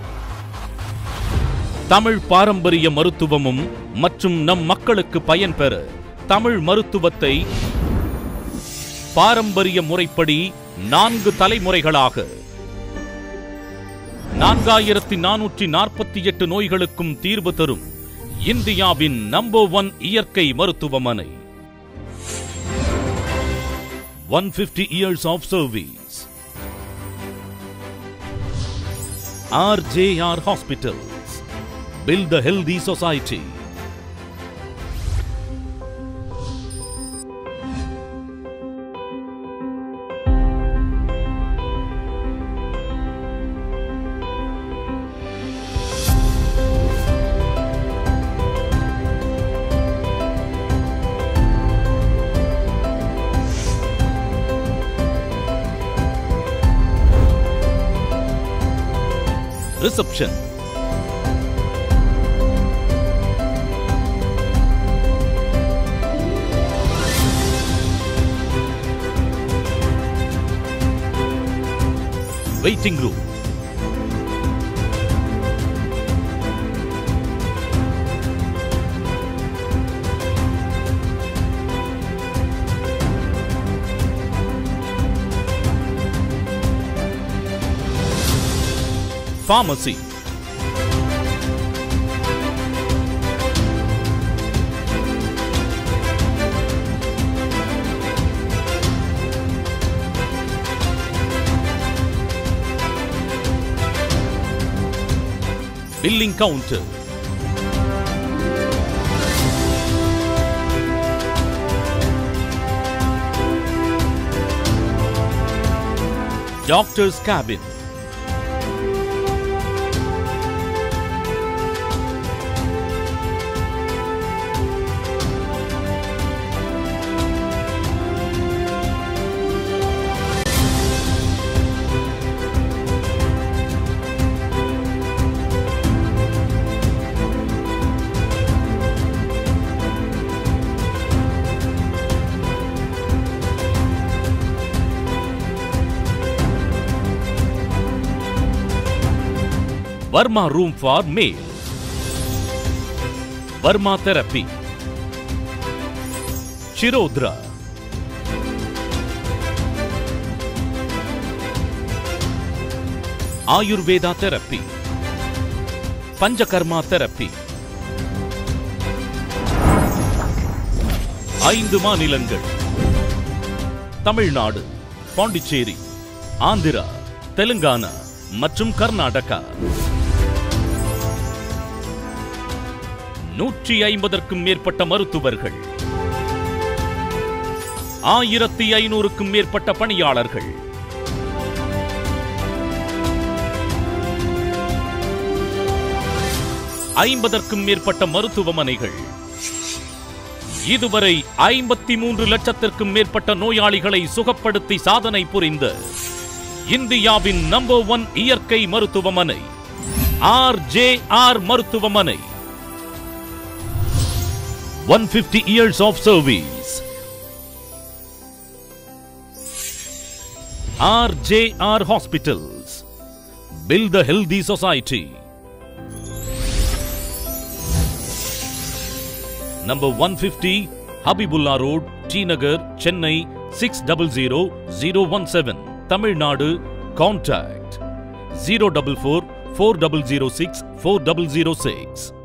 தமிழ் பாரம்பரிய மருத்துவமும் மற்றும் நம் மக்களுக்கு பயன் பெற தமிழ் மருத்துவத்தை பாரம்பரிய முறைப்படி நான்கு தலைமுறைகளாக நான்காயிரத்தி நானூற்றி நாற்பத்தி எட்டு நோய்களுக்கும் தீர்வு தரும் இந்தியாவின் நம்பர் ஒன் இயற்கை மருத்துவமனை one fifty years of service RJR Hospitals. Build a healthy society. Reception. Waiting room. Pharmacy. Billing counter. Doctor's cabin. Verma room for male. Verma therapy. Chirodra. Ayurveda therapy. Panchakarma therapy. ஐந்து மாநிலங்கள் தமிழ்நாடு பாண்டிச்சேரி ஆந்திரா தெலுங்கானா மற்றும் கர்நாடகா நூற்றி ஐம்பதற்கும் மேற்பட்ட மருத்துவர்கள் ஆயிரத்தி ஐநூறுக்கும் மேற்பட்ட பணியாளர்கள் ஐம்பதற்கும் மேற்பட்ட மருத்துவமனைகள் இதுவரை ஐம்பத்தி மூன்று லட்சத்திற்கும் மேற்பட்ட நோயாளிகளை சுகப்படுத்தி சாதனை புரிந்த இந்தியாவின் நம்பர் ஒன் இயற்கை மருத்துவமனை ஆர் ஜே ஆர் மருத்துவமனை one fifty years of service R J R hospitals build the healthy society number 150 Habibullah Road, T Nagar, Chennai 600017, Tamil Nadu. Contact 044 4006 4006.